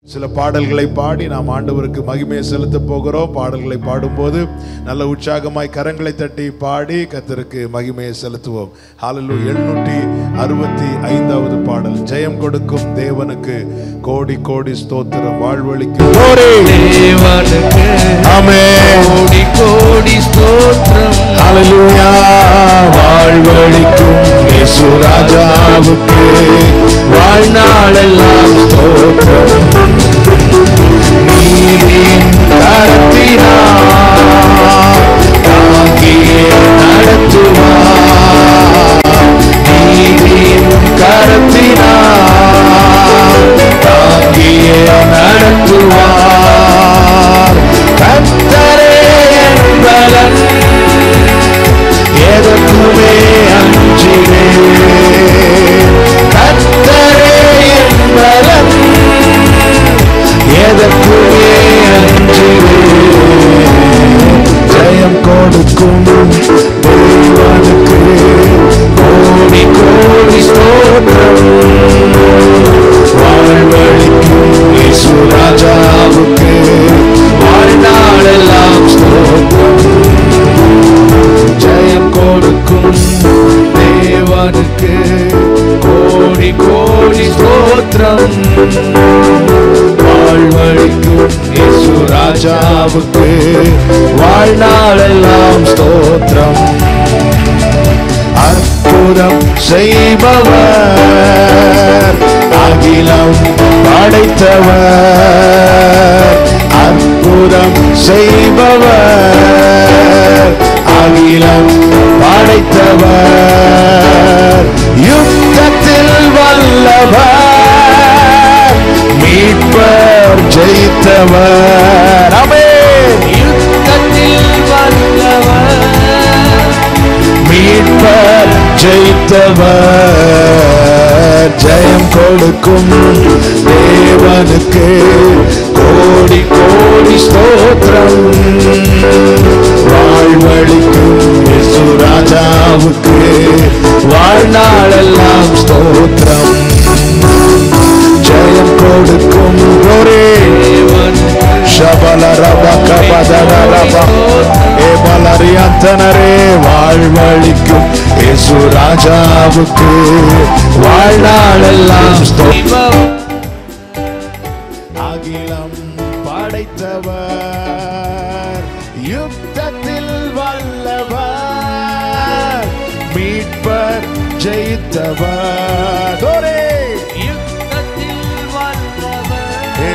சில பாடல்களை பாடி நாம் ஆண்டவருக்கு மகிமையை செலுத்த போகிறோம் பாடல்களை பாடும்போது நல்ல உற்சாகமாய் கரங்களை தட்டி பாடி கர்த்தருக்கு மகிமையை செலுத்துவோம் ஹalleluya எழுநூற்றி அறுபத்தி ஐந்தாவது பாடல் ஜெயம் கொடுக்கும் தேவனுக்கு கோடி கோடி ஸ்தோத்திரம் வாழ்வழிக்கும் தேவனுக்கு ஆமென் கோடி கோடி ஸ்தோத்திரம் ஹalleluya வாழ்வழிக்கும் இயேசு ராஜாவுக்கு வாழ்நாளெல்லாம் ஸ்தோத்திரம் நீரின் கரத்தினார் தாங்கியே நடத்துவார் நீரின் கரத்தினார் தாங்கியே நடத்துவார் கத்தரே என்பதன் எதற்குமே அஞ்சினே கத்தரே என்பதன் எதற்குமே அஞ்சினே ஜெயம் கொடுக்கும் தேவனுக்கு கோடி கோடி ஸ்தோத்திரம் வாழ்வழிக்கும் இயேசு ராஜாவுக்கு வாழ்நாளெல்லாம் ஸ்தோத்திரம் ஜெயம் கொடுக்கும் தேவனுக்கு கோடி கோடி ஸ்தோத்திரம் வாழ்வழிக்கும் இயேசு ராஜாவுக்கு வாழ்நாளெல்லாம் ஸ்தோத்திரம் அற்புதம் செய்பவர் அகிலம் படைத்தவர் அற்புதம் செய்பவர் அகிலம் படைத்தவர் யுத்தத்தில் வல்லவர் மீட்பர் ஜெயித்தவர் அமே யுத்தத்தில் வல்லவர் மீட்பர் ஜெயித்தவர் ஜெயம் கொடுக்கும் தேவனுக்கு கோடி கோடி ஸ்தோத்திரம் வாழ்வழிக்கும் இயேசு ராஜாவுக்கு வாழ்நாளெல்லாம் ஸ்தோத்திரம் ஜெயம் கொடுக்கும் ஒரே ಶಬಲ ರಬ ಕಬದಡ ರಬ ஏ பலரியாத்தனரே வாழ்வழிக்கும் இயேசு ராஜாவுக்கு வாழ்நாளெல்லாம் ஸ்தோத்திரம் அகிலம் படைத்தவர் யுத்தத்தில் வல்லவர் மீட்பர் ஜெயித்தவர் ஒரே யுத்தத்தில் வல்லவர்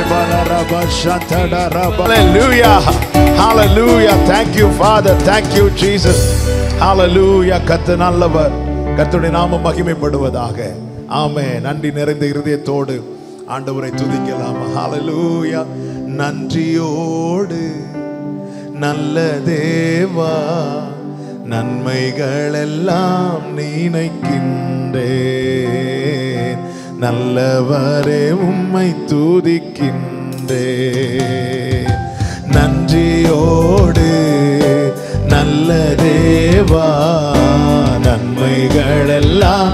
Hallelujah. Hallelujah. Thank you, Father. Thank you, Jesus. Hallelujah. கத்து நல்லவர் கர்த்தருடைய நாமம் மகிமைப்படுவதாக ஆமே நன்றி நிறைந்த இருதயத்தோடு ஆண்டவரை துதிக்கலாம் ஹalleluya நன்றியோடு நல்ல தேவா நன்மைகள் எல்லாம் நினைக்கின்றேன் நல்லவரே உம்மை துதிக்கின்றேன் நன்றியோடு நல்ல தேவா நன்மைகள் எல்லாம்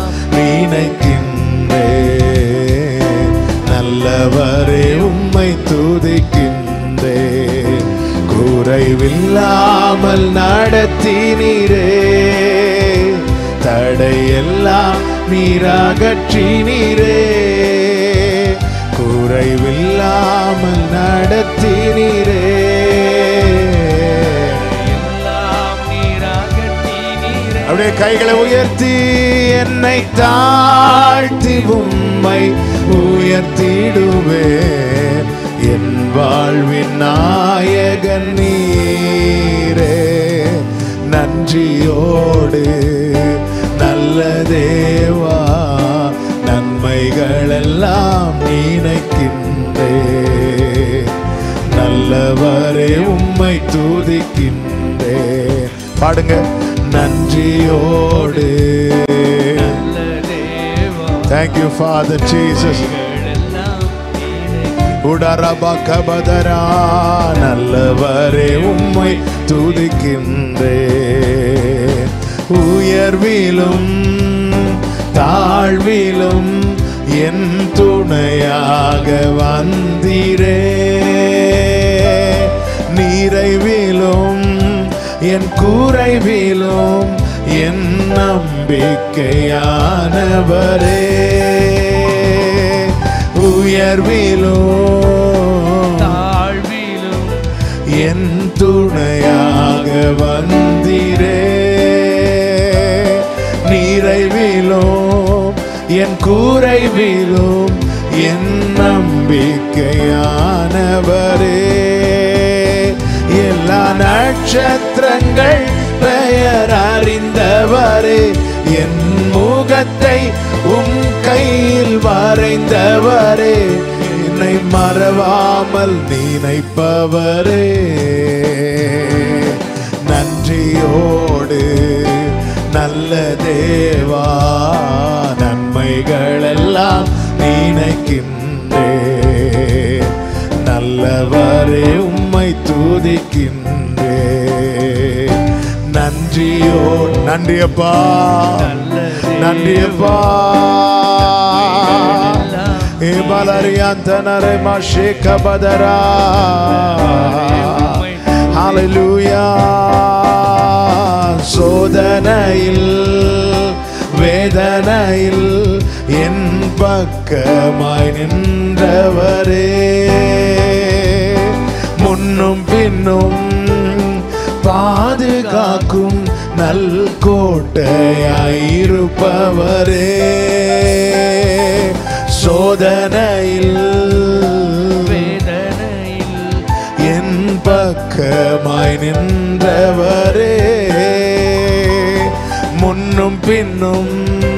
நினைக்கின்றேன் நல்லவரே உம்மை துதிக்கின்றேன் குறைவில்லாமல் நடத்தினீரே தடையெல்லாம் நீராகற்றினீரே குறைவில்லாமல் நடத்தினீரே எல்லாம் நீராகட்டினீரே அப்படியே கைகளை உயர்த்தி என்னை தாழ்த்தி உம்மை உயர்த்திடுவேன் என் வாழ்வின் நாயகன் நீரே நன்றியோடு நல்ல தேவா நன்மைகள் எல்லாம் நினைக்கின்றே நல்லவரே உம்மை துதிக்கின்றே பாடுங்க நன்றியோடு நல்ல தேவா Thank you, Father Jesus. எல்லாம் நீரே உடரபா கபதரா நல்லவரே உம்மை துதிக்கின்றே உயர்விலும் தாழ்விலும் என் துணையாக வந்தீரே நிறைவிலும் என் குறைவிலும் என் நம்பிக்கையானவரே உயர்விலும் தாழ்விலும் என் துணையாக வந்தீரே நிறைவிலும் என் குறைவிலும் என் நம்பிக்கையானவரே எல்லா நட்சத்திரங்கள் பெயர் அறிந்தவரே என் முகத்தை உம் கையில் வரைந்தவரே என்னை மறவாமல் நினைப்பவரே நன்றியோடு நல்ல தேவா நன்மைகள் எல்லாம் நினைக்கின்றே நல்லவரே உம்மை துதிக்கின்றே நன்றியோ நன்றியப்பா நன்றியப்பா ஏ பலரியாந்தனரை மாஷேக பதரா ஹalleluya சோதனையில் வேதனையில் என் பக்கமாய் நின்றவரே முன்னும் பின்னும் பாதுகாக்கும் நல் கோட்டையாயிருப்பவரே சோதனையில் வேதனையில் என் பக்கமாய் நின்றவரே முன்னும் பின்னும்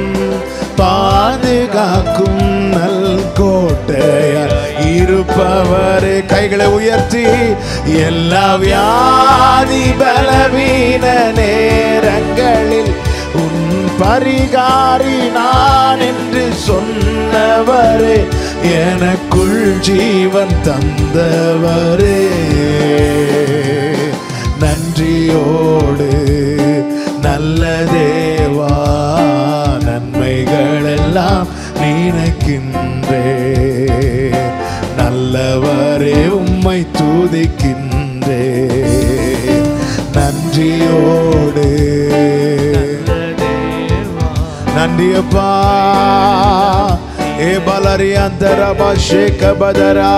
பாதுகாக்கும் நல் கோட்டையாய் இருப்பவரே கைகளை உயர்த்தி எல்லா வியாதி பலவீன நேரங்களில் உன் பரிகாரி நான் என்று சொன்னவரே எனக்குள் ஜீவன் தந்தவரே நன்றியோடு நல்ல தேவா நன்மைகள் எல்லாம் நினைக்கின்றே நல்லவரே உம்மை துதிக்கின்றே நன்றியோடு தேவா நன்றியப்பா ஏ பலரியாந்தரபா ஷேக பதரா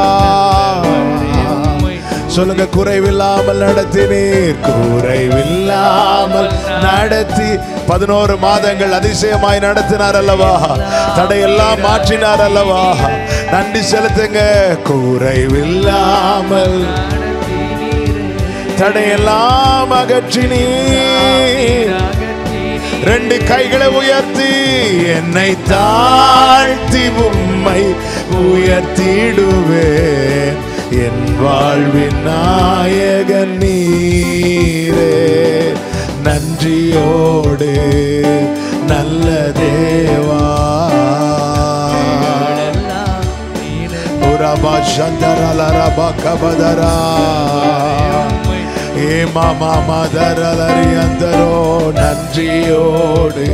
சொல்லுங்க குறைவில்லாமல் நடத்தினீர் குறைவில்லாமல் நடத்தி பதினோரு மாதங்கள் அதிசயமாய் நடத்தினார் அல்லவா தடையெல்லாம் மாற்றினார் அல்லவா நன்றி செலுத்துங்க குறைவில்லாமல் தடையெல்லாம் அகற்றினீர் ரெண்டு கைகளை உயர்த்தி என்னை தாழ்த்தி உம்மை உயர்த்திடுவேன் என் வாழ்வின் நாயகன் நீரே நன்றியோடு நல்ல தேவா உரபா சந்தரலரபா கபதரா ஏ மாமா மதரலரி அந்தரோ நன்றியோடு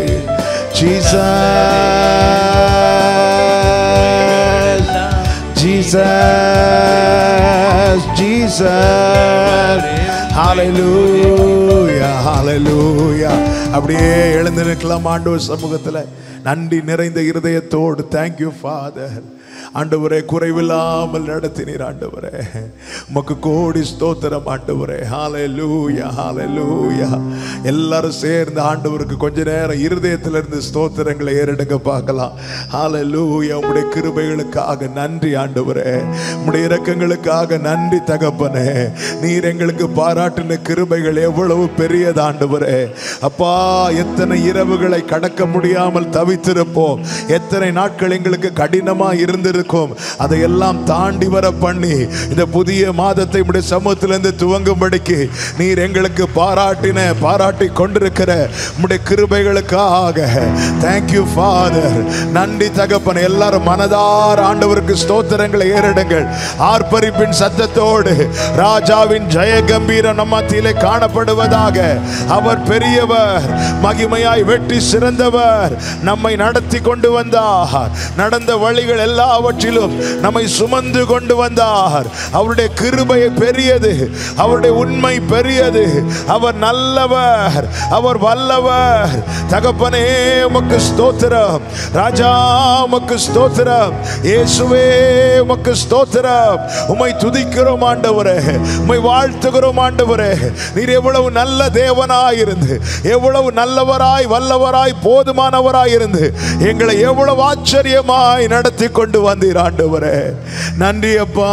Jesus Jesus Jesus hallelujah hallelujah அப்படியே எழுந்து நிற்கலாம் ஆண்டவர் சமூகத்துல நன்றி நிறைந்த இருதயத்தோடு தேங்க்யூ ஃபாதர் ஆண்டவரே குறைவில்லாமல் நடத்தினீர் ஆண்டவரே உமக்கு கோடி ஸ்தோத்திரம் ஆண்டவரே ஹalleluya ஹalleluya எல்லாரும் சேர்ந்து ஆண்டவருக்கு கொஞ்ச நேரம் இருதயத்திலிருந்து ஸ்தோத்திரங்களை ஏறெடுக்க பார்க்கலாம் ஹalleluya உம்முடைய கிருபைகளுக்காக நன்றி ஆண்டவரே உம்முடைய இரக்கங்களுக்காக நன்றி தகப்பனே நீர் எங்களுக்கு பாராட்டின கிருபைகள் எவ்வளவு பெரியது ஆண்டவரே அப்பா எத்தனை இரவுகளை கடக்க முடியாமல் தவித்திருப்போம் எத்தனை நாட்கள் எங்களுக்கு கடினமா இருந்து கொண்டிருக்கோம் அதையெல்லாம் தாண்டி வர பண்ணி இந்த புதிய மாதத்தை உடைய சமூகத்திலிருந்து துவங்கும்படிக்கு நீர் எங்களுக்கு பாராட்டின பாராட்டி கொண்டிருக்கிற உடைய கிருபைகளுக்காக தேங்க்யூ ஃபாதர் நன்றி தகப்பன் எல்லாரும் மனதார் ஆண்டவருக்கு ஸ்தோத்திரங்களை ஏறிடுங்கள் ஆர்ப்பரிப்பின் சத்தத்தோடு ராஜாவின் ஜெய கம்பீரம் நம்ம மத்தியிலே காணப்படுவதாக அவர் பெரியவர் மகிமையாய் வெற்றி சிறந்தவர் நம்மை நடத்தி கொண்டு வந்தார் நடந்த வழிகள் எல்லாவற்றிலும் நம்மை சுமந்து கொண்டு வந்தார் அவருடைய கிருபை பெரியது அவருடைய உண்மை பெரியது அவர் நல்லவர் அவர் வல்லவர் தகப்பனே உமக்கு ஸ்தோத்திரம் ராஜா உமக்கு ஸ்தோத்திரம் இயேசுவே உமக்கு ஸ்தோத்திரம் உம்மை துதிக்கிறோம் ஆண்டவரே உம்மை வாழ்த்துகிறோம் ஆண்டவரே நீர் எவ்வளவு நல்ல தேவனாய் இருந்து எவ்வளவு நல்லவராய் வல்லவராய் போதுமானவராய் இருந்து எங்களை எவ்வளவு ஆச்சரியமாய் நடத்தி கொண்டு வந்தீர் ஆண்டவரே நன்றி அப்பா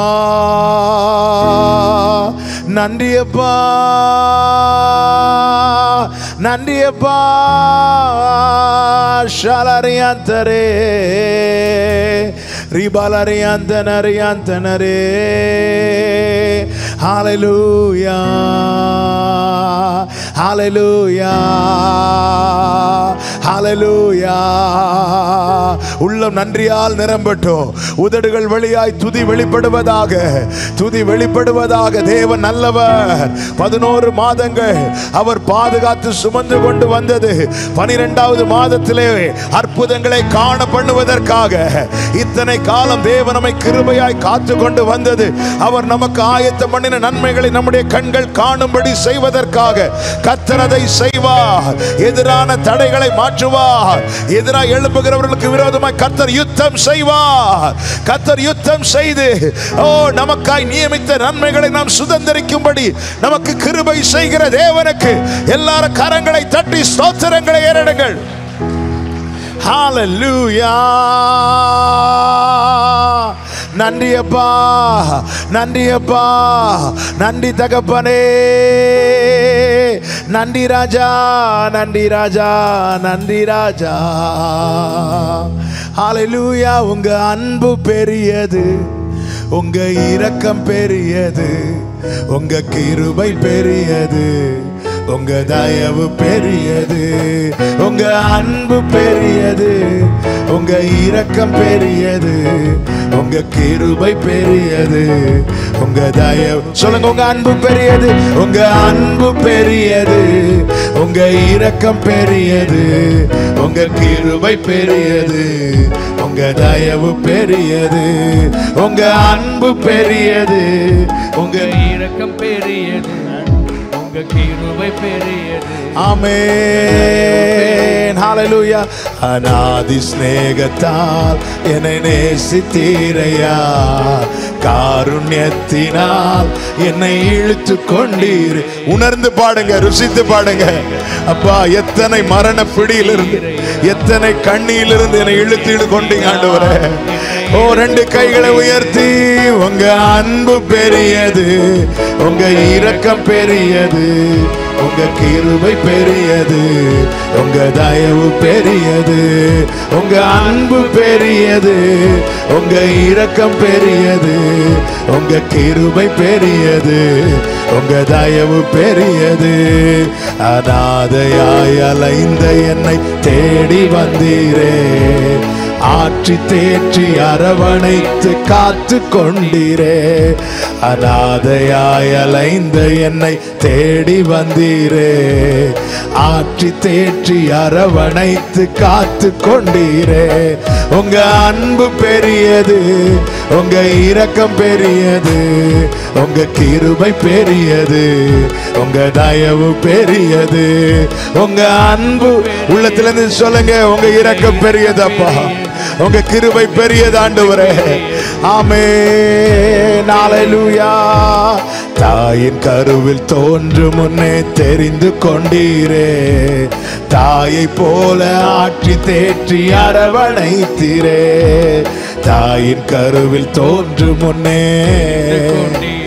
நன்றி அப்பா நன்றி அப்பா ஷாலரியாந்தரே ரிபாலரியாந்தனரியாந்தனரே ஹalleluya ஹalleluya ஹalleluya உள்ளம் நன்றியால் நிரம்பட்டும் உதடுகள் வழியாய் துதி வெளிப்படுவதாக துதி வெளிப்படுவதாக தேவன் நல்லவர் பதினோரு மாதங்கள் அவர் பாதுகாத்து சுமந்து கொண்டு வந்தது பனிரெண்டாவது மாதத்திலே அற்புதங்களை காண பண்ணுவதற்காக இத்தனை காலம் தேவன் நம்மை கிருபையாய் காத்து கொண்டு வந்தது அவர் நமக்கு ஆயத்தம் பண்ணின நன்மைகளை நம்முடைய கண்கள் காணும்படி செய்வதற்காக கர்த்தர் அதை செய்வார் எதிரான தடைகளை மாற்றுவார் எதிராக எழுப்புகிறவர்களுக்கு விரோதமாய் கர்த்தர் யுத்தம் செய்வார் கர்த்தர் யுத்தம் செய்து ஓ நமக்காய் நியமித்த நன்மைகளை நாம் சுதந்திரிக்கும்படி நமக்கு கிருபை செய்கிற தேவனுக்கு எல்லாரும் கரங்களை தட்டி ஸ்தோத்திரங்களை ஏறிடுங்கள் ஹalleluya நன்றி அப்பா நன்றி அப்பா நன்றி தகப்பனே நன்றி ராஜா நன்றி ராஜா நன்றி ராஜா ஹalleluya உங்க அன்பு பெரியது உங்க இரக்கம் பெரியது உங்க கிருபை பெரியது உங்க தயவு பெரியது உங்க அன்பு பெரியது உங்க இரக்கம் பெரியது உங்க கிருபை பெரியது உங்க தயவு சொல்லுங்க உங்க அன்பு பெரியது உங்க அன்பு பெரியது உங்க இரக்கம் பெரியது உங்க கிருபை பெரியது உங்க தயவு பெரியது உங்க அன்பு பெரியது உங்க இரக்கம் பெரியது உங்க கிருபை பெரியது ஆமென் ஹalleluya அநாதி சிநேகத்தால் என்னை நேசித்தீரையா காருண்யத்தினால் என்னை இழுத்து கொண்டீர் உணர்ந்து பாடுங்க ருசித்து பாடுங்க அப்பா எத்தனை மரண பிடியிலிருந்து எத்தனை கண்ணியிலிருந்து என்னை இழுத்து இழு கொண்டீங்க ஆண்டவரே ஓ ரெண்டு கைகளை உயர்த்தி உங்க அன்பு பெரியது உங்க இரக்கம் பெரியது உங்க கிருபை பெரியது உங்க தயவு பெரியது உங்க அன்பு பெரியது உங்க இரக்கம் பெரியது உங்க கிருபை பெரியது உங்க தயவு பெரியது அநாதையாய் அலைந்த என்னை தேடி வந்தீரே ஆற்றி தேற்றி அரவணைத்து காத்து கொண்டீரே அநாதையாய் அலைந்த என்னை தேடி வந்தீரே ஆற்றி தேற்றி அரவணைத்து காத்து கொண்டீரே உங்க அன்பு பெரியது உங்க இரக்கம் பெரியது உங்க கிருபை பெரியது உங்க தயவு பெரியது உங்க அன்பு உள்ளத்திலிருந்து சொல்லுங்க உங்க இரக்கம் பெரியதப்பா உங்க கிருபை பெரியது ஆண்டவரே ஆமே நாளையா தாயின் கருவில் தோன்று முன்னே தெரிந்து கொண்டீரே தாயை போல ஆற்றி தேற்றி அரவணைத்தீரே தாயின் கருவில் தோன்று முன்னே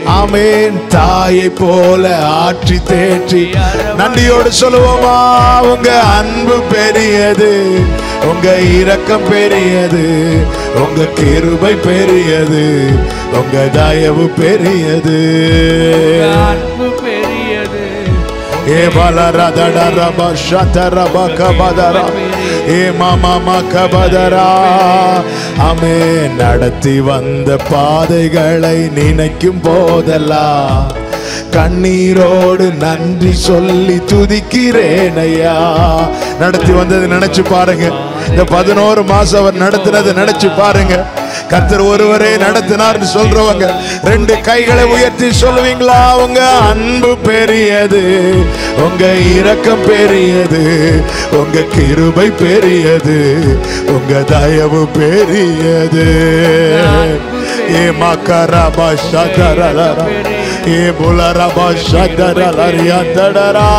ஆமேன் தாயை போல ஆற்றி தேற்றி நன்றியோடு சொல்லுவோமா உங்க அன்பு பெரியது உங்க இரக்கம் பெரியது உங்க கிருபை பெரியது உங்க தயவு பெரியது அன்பு பெரியது ஏ பலரதட ரப ஷதரப கபதரா ஏ மாமா கபதரா அமே நடத்தி வந்த பாதைகளை நினைக்கும் போதெல்லாம் கண்ணீரோடு நன்றி சொல்லி துதிக்கிறேன் ஐயா நடத்தி வந்தது நினைச்சு பாருங்க இந்த பதினோரு மாசம் அவர் நடத்தினதை நினைச்சு பாருங்க கர்த்தர் ஒருவரே நடத்தினார்னு சொல்றவங்க ரெண்டு கைகளை உயர்த்தி சொல்லுவீங்களா உங்க அன்பு பெரியது உங்க இரக்கம் பெரியது உங்க கிருபை பெரியது உங்க தயவு பெரியது ஏ மக்கரபா சதரலரா ஏ புலரபா சதரலரியா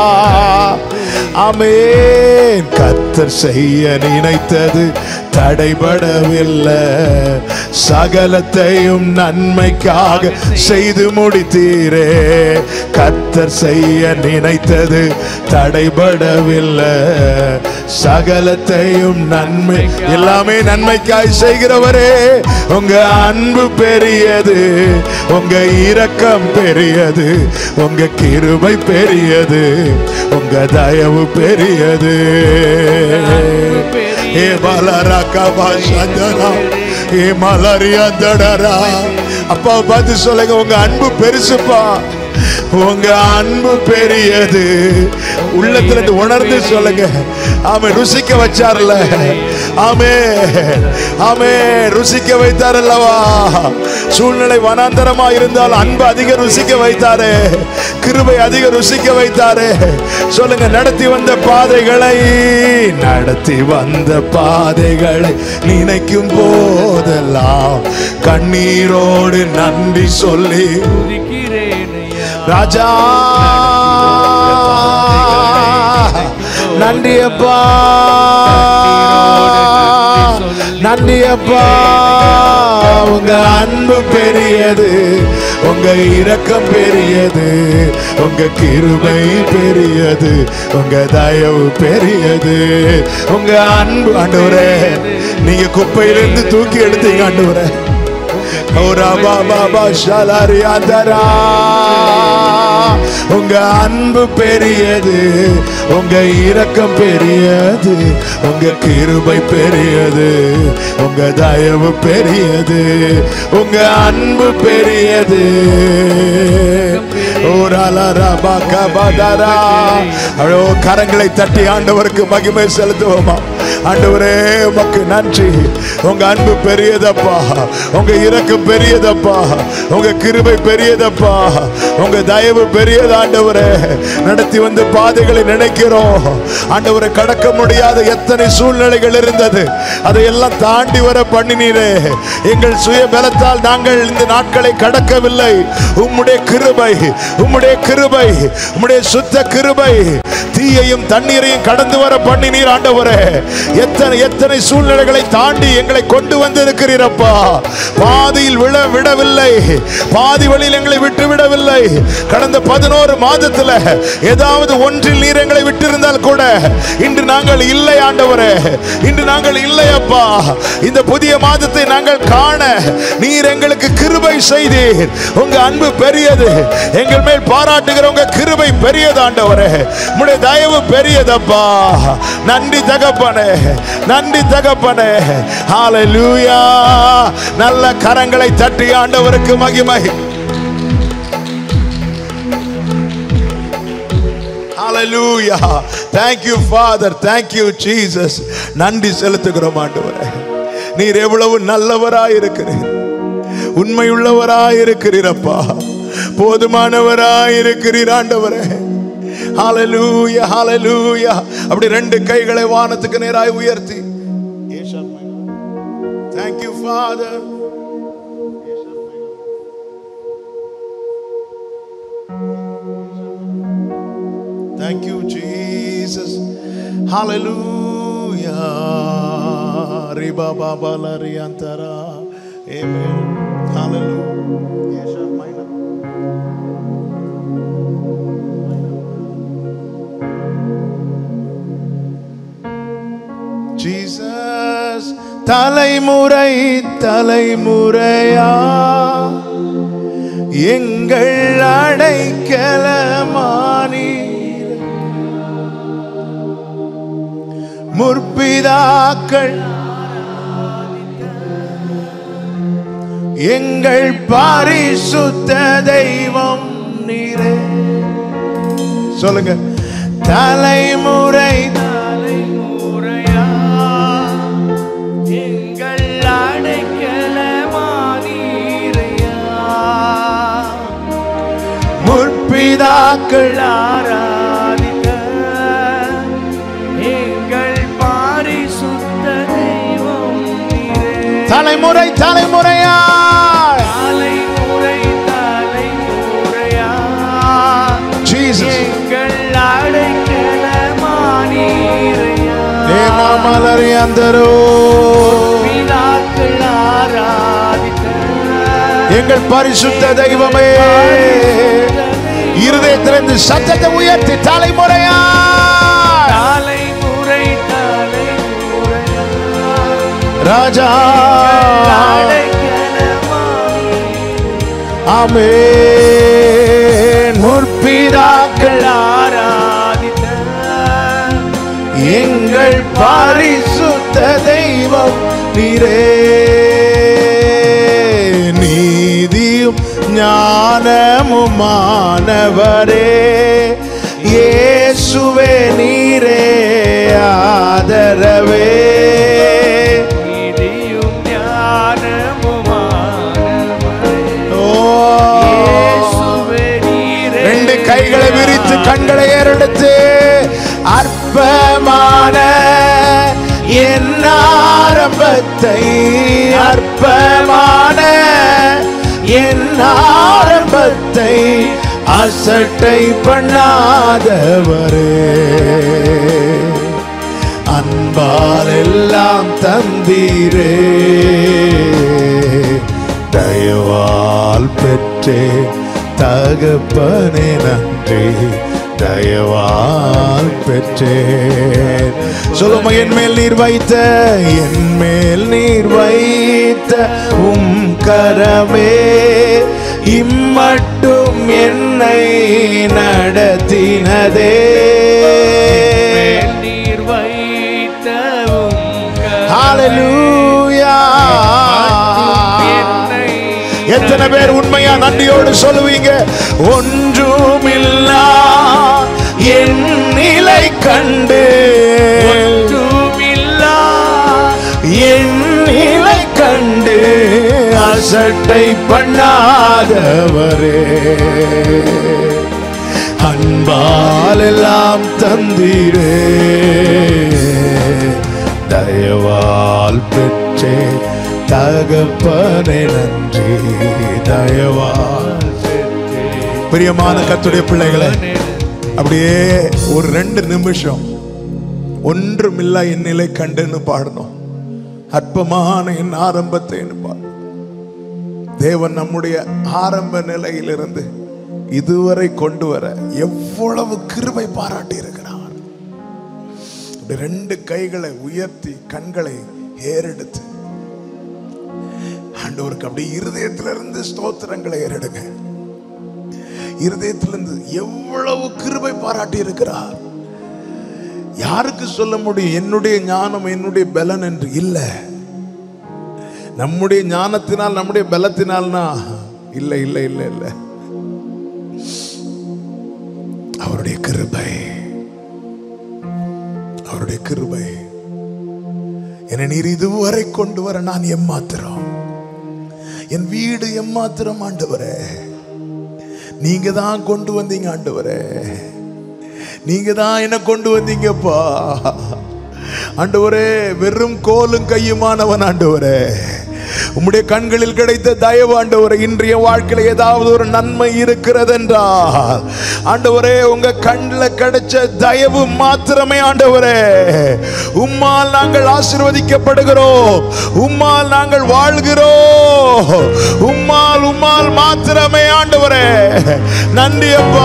அமேன் கத்தர் செய்ய நினைத்தது தடைபடவில்லை சகலத்தையும் நன்மைக்காக செய்து முடித்தீரே கத்தர் செய்ய நினைத்தது தடைபடவில்லை சகலத்தையும் நன்மை எல்லாமே நன்மைக்காய் செய்கிறவரே உங்க அன்பு பெரியது உங்க இரக்கம் பெரியது உங்க கிருபை பெரியது உங்க தயவு பெரியது ஏ பலரா சந்தரா ஏ மலரியா தடரா அப்பா பார்த்து சொல்லுங்க உங்க அன்பு பெருசுப்பா உங்க அன்பு பெரியது உள்ளத்துல இருந்து உணர்ந்து சொல்லுங்க ஆமே ருசிக்க வச்சார்ல ஆமே ஆமே ருசிக்க வைத்தார் அல்லவா சூழ்நிலை வனாந்தரமா இருந்தால் அன்பு அதிக ருசிக்க வைத்தாரே கிருபை அதிக ருசிக்க வைத்தாரே சொல்லுங்க நடத்தி வந்த பாதைகளை நடத்தி வந்த பாதைகளை நினைக்கும் போதெல்லாம் கண்ணீரோடு நன்றி சொல்லி துதிக்கிறேன் ஐயா ராஜா நன்றி அப்பா நன்றி அப்பா உங்க அன்பு பெரியது உங்க இரக்கம் பெரியது உங்க கிருபை பெரியது உங்க தயவு பெரியது உங்க அன்பு ஆண்டவரே நீங்க குப்பையிலிருந்து தூக்கி எடுத்தீங்க ஆண்டவரே ஓரா பாபா ஷாலாரி அதரா உங்க அன்பு பெரியது உங்க இரக்கம் பெரியது உங்க கிருபை பெரியது உங்க தயவு பெரியது உங்க அன்பு பெரியது ஓராலரபா கபதரா அழோ கரங்களை தட்டி ஆண்டவருக்கு மகிமை செலுத்துவோமா ஆண்டவரே உமக்கு நன்றி உங்க அன்பு பெரியதப்பா உங்க இரக்கம் பெரியதப்பா உங்க கிருபை பெரியதப்பா உங்க தயவு பெரியது ஆண்டவரே நடத்தி வந்த பாதைகளை நினைக்கிறோம் ஆண்டவரை கடக்க முடியாத எத்தனை சூழ்நிலைகள் இருந்தது அதையெல்லாம் தாண்டி வர பண்ணினீரே எங்கள் சுய பலத்தால் நாங்கள் இந்த நாட்களை கடக்கவில்லை உம்முடைய கிருபை உம்முடைய கிருபை உம்முடைய சுத்த கிருபை தீயையும் தண்ணீரையும் கடந்து வர பண்ணினீர் ஆண்டவரே எத்தனை எத்தனை சூழ்நிலைகளை தாண்டி எங்களை கொண்டு வந்திருக்கிறீரப்பா பாதியில் விழ விடவில்லை பாதி வழியில் எங்களை விட்டு விடவில்லை கடந்த பதினோரு மாதத்துல ஏதாவது ஒன்றில் நீர் எங்களை விட்டிருந்தால் கூட இன்று நாங்கள் இல்லை ஆண்டவரே இன்று நாங்கள் இல்லை அப்பா இந்த புதிய மாதத்தை நாங்கள் காண நீர் எங்களுக்கு கிருபை செய்தீர் உங்க அன்பு பெரியது எங்கள் மேல் பாராட்டுகிற உங்க கிருபை பெரியது ஆண்டவரே உம்முடைய தயவு பெரியதப்பா நன்றி தகப்பனே நன்றி தகப்பனே ஹalleluya நல்ல கரங்களை தட்டி ஆண்டவருக்கு மகிமை Hallelujah. Thank you, Father. Thank you, Jesus. நன்றி செலுத்துகிறோம் ஆண்டவரே நீர் எவ்வளவு நல்லவராய் இருக்கிறீர் உண்மையுள்ளவராய் இருக்கிறீரப்பா போதுமானவராய் இருக்கிறீர் ஆண்டவரே ஹalleluya ஹalleluya அப்படி ரெண்டு கைகளை வானத்துக்கு நேராய் உயர்த்தி Thank you, Father. Thank you, Jesus. Hallelujah. Riba baba la riantara. Amen. Hallelujah. Yes, sir, minor. தலைமுறை தலைமுறையா எங்கள் அடைக்கலமானி முற்பிதாக்கள் எங்கள் பரிசுத்த தெய்வம் நீரே சொல்லுங்க தலைமுறை தலைமுறையா எங்கள் அடைக்கலமானீரையா முற்பிதாக்கள் ஆராதித்த எங்கள் பாரிசுத்த தெய்வம் நீரே தலைமுறை தலைமுறையா தலைமுறை தலைமுறையா ஜீசஸ் எங்கள் அடைக்கலமானீரையா ஏமா மலரி அந்தரோ பிதாக்கள் ஆராதித்த எங்கள் பரிசுத்த தெய்வமே இருதயத்திலிருந்து சத்தத்தை உயர்த்தி தலைமுறையா தலைமுறை தலைமுறையா ராஜா அடைக்கலமானீ ஆமென் முற்பிதாக்கள் ஆராதித்த எங்கள் பரிசுத்த தெய்வம் நீரே நீதியும் ஞானமுமானவரே இயேசுவே நீரே ஆதரவே நீதியும் ஞானமுமானவரே. ஓ இயேசுவே நீரே ரெண்டு கைகளை விரித்து கண்களை ஏறெடுத்து அற்பமான என் ஆரம்பத்தை அற்பமான என் ஆரம்பத்தை அசட்டை பண்ணாதவரே அன்பால் எல்லாம் தந்தீரே தயவால் பெற்றே தகப்பனே நன்றி தயவால் பெற்றேன் சொல்லுமா என் மேல் நீர் வைத்த என் மேல் நீர் வைத்த உம் கரமே இம்மட்டும் என்னை நடத்தினதே மேல் நீர் வைத்த உங்கள் ஹalleluya என்னை எத்தனை பேர் உண்மையா நன்றியோடு சொல்லுவீங்க ஒன்றுமில்லா என் நிலை கண்டு ஒன்றுமில்லா என் நிலை கண்டு அசட்டை பண்ணாதவரே அன்பால் எல்லாம் தந்தீரே தயவால் பெற்றே தகப்பனே நன்றி தயவால் பிரியமான கத்துடைய பிள்ளைகளை அப்படியே ஒரு ரெண்டு நிமிஷம் ஒன்றுமில்லா என் நிலை கண்டுன்னு பாடணும் அற்பமான என் ஆரம்பத்தை பாடணும் தேவன் நம்முடைய ஆரம்ப நிலையிலிருந்து இதுவரை கொண்டு வர எவ்வளவு கிருபை பாராட்டி இருக்கிறார் அப்படி ரெண்டு கைகளை உயர்த்தி கண்களை ஏறெடுத்து ஆண்டவருக்கு அப்படி இருதயத்திலிருந்து ஸ்தோத்திரங்களை ஏறெடுங்க இருதயத்திலிருந்து எவ்வளவு கிருபை பாராட்டி இருக்கிறார் யாருக்கு சொல்ல முடியும் என்னுடைய ஞானம் என்னுடைய பலன் என்று இல்லை நம்முடைய ஞானத்தினால் நம்முடைய பலத்தினால்னா இல்லை இல்லை இல்லை இல்லை அவருடைய கிருபை அவருடைய கிருபை என்னை நீர் இதுவரை கொண்டு வர நான் எம்மாத்திரம் என் வீடு எம்மாத்திரம் ஆண்டவரே நீங்க தான் கொண்டு வந்தீங்க ஆண்டவரே நீங்க தான் என்ன கொண்டு வந்தீங்கப்பா ஆண்டவரே வெறும் கோலும் கையுமானவன் ஆண்டவரே உம்முடைய கண்களில் கிடைத்த தயவு ஆண்டவரே இன்றைய வாழ்க்கையில ஏதாவது ஒரு நன்மை இருக்கிறது என்றால் ஆண்டவரே உங்க கண்ணில் கிடைச்ச தயவு மாத்திரமே ஆண்டவரே உம்மால் நாங்கள் ஆசீர்வதிக்கப்படுகிறோம் உம்மால் நாங்கள் வாழ்கிறோம் உம்மால் உம்மால் மாத்திரமே ஆண்டவரே நன்றி அப்பா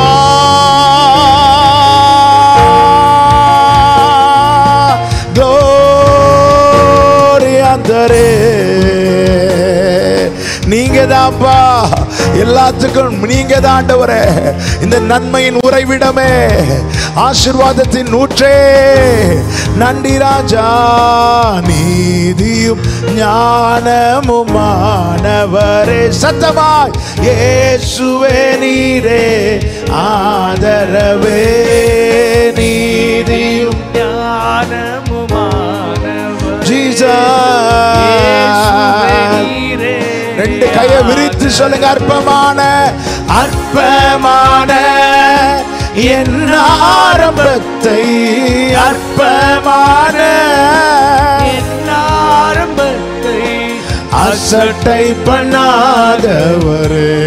Gloria a நீங்க தான்ப்பா எல்லாத்துக்கும் நீங்க தான் ஆண்டவரே இந்த நன்மையின் உறைவிடமே ஆசீர்வாதத்தின் ஊற்றே நன்றி ராஜா நீதியும் ஞானமுமானவரே சத்தமாய் இயேசுவே நீரே ஆதரவே நீதியும் ஞானமுமானவர் ஜீசஸ் நீரே ரெண்டு கையை விரித்து சொல்லுங்க அற்பமான அற்பமான என் ஆரம்பத்தை அற்பமான என் ஆரம்பத்தை அசட்டை பண்ணாதவரே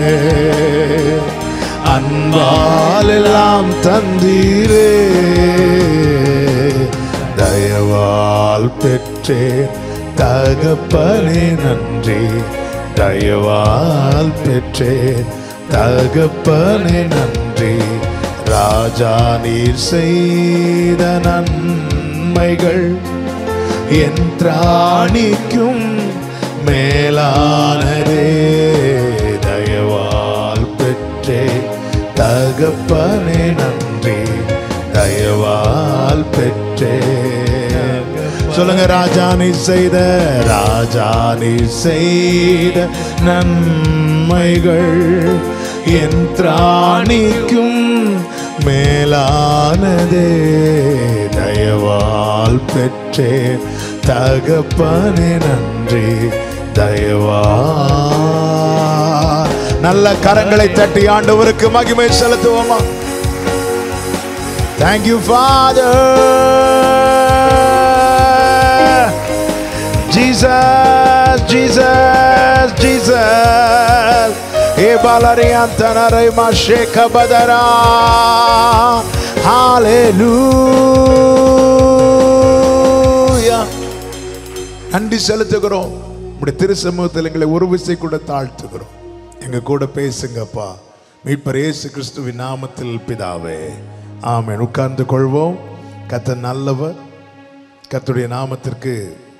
அன்பால் எல்லாம் தந்தீரே தயவால் பெற்றேன் தகப்பனே நன்றி தயவால் பெற்றேன் தகப்பனே நன்றி ராஜா நீர் செய்த நன்மைகள் என் திராணிக்கும் மேலானதே தயவால் பெற்றே தகப்பனே நன்றி தயவால் பெற்றே சொல்லுங்க ராஜா நீ செய்த ராஜா நீ செய்த நன்மைகள் என் திராணிக்கும் மேலானதே தயவால் பெற்றே தகப்பனே நன்றி தயவா நல்ல கரங்களை தட்டி ஆண்டவருக்கு மகிமை செலுத்துவோமா thank you father Jesus Jesus Jesus ஏ பாலரியாந்தனரை மாஷேக பதரா ஹalleluya நன்றி செலுத்துகிறோம் உடைய திரு சமூகத்தில் எங்களை ஒரு விசை கூட தாழ்த்துகிறோம் எங்க கூட பேசுங்கப்பா மீட்பர் இயேசு கிறிஸ்துவின் நாமத்தில் பிதாவே ஆமென் உட்கார்ந்து கொள்வோம் கத்த நல்லவர் கர்த்தருடைய நாமத்திற்கு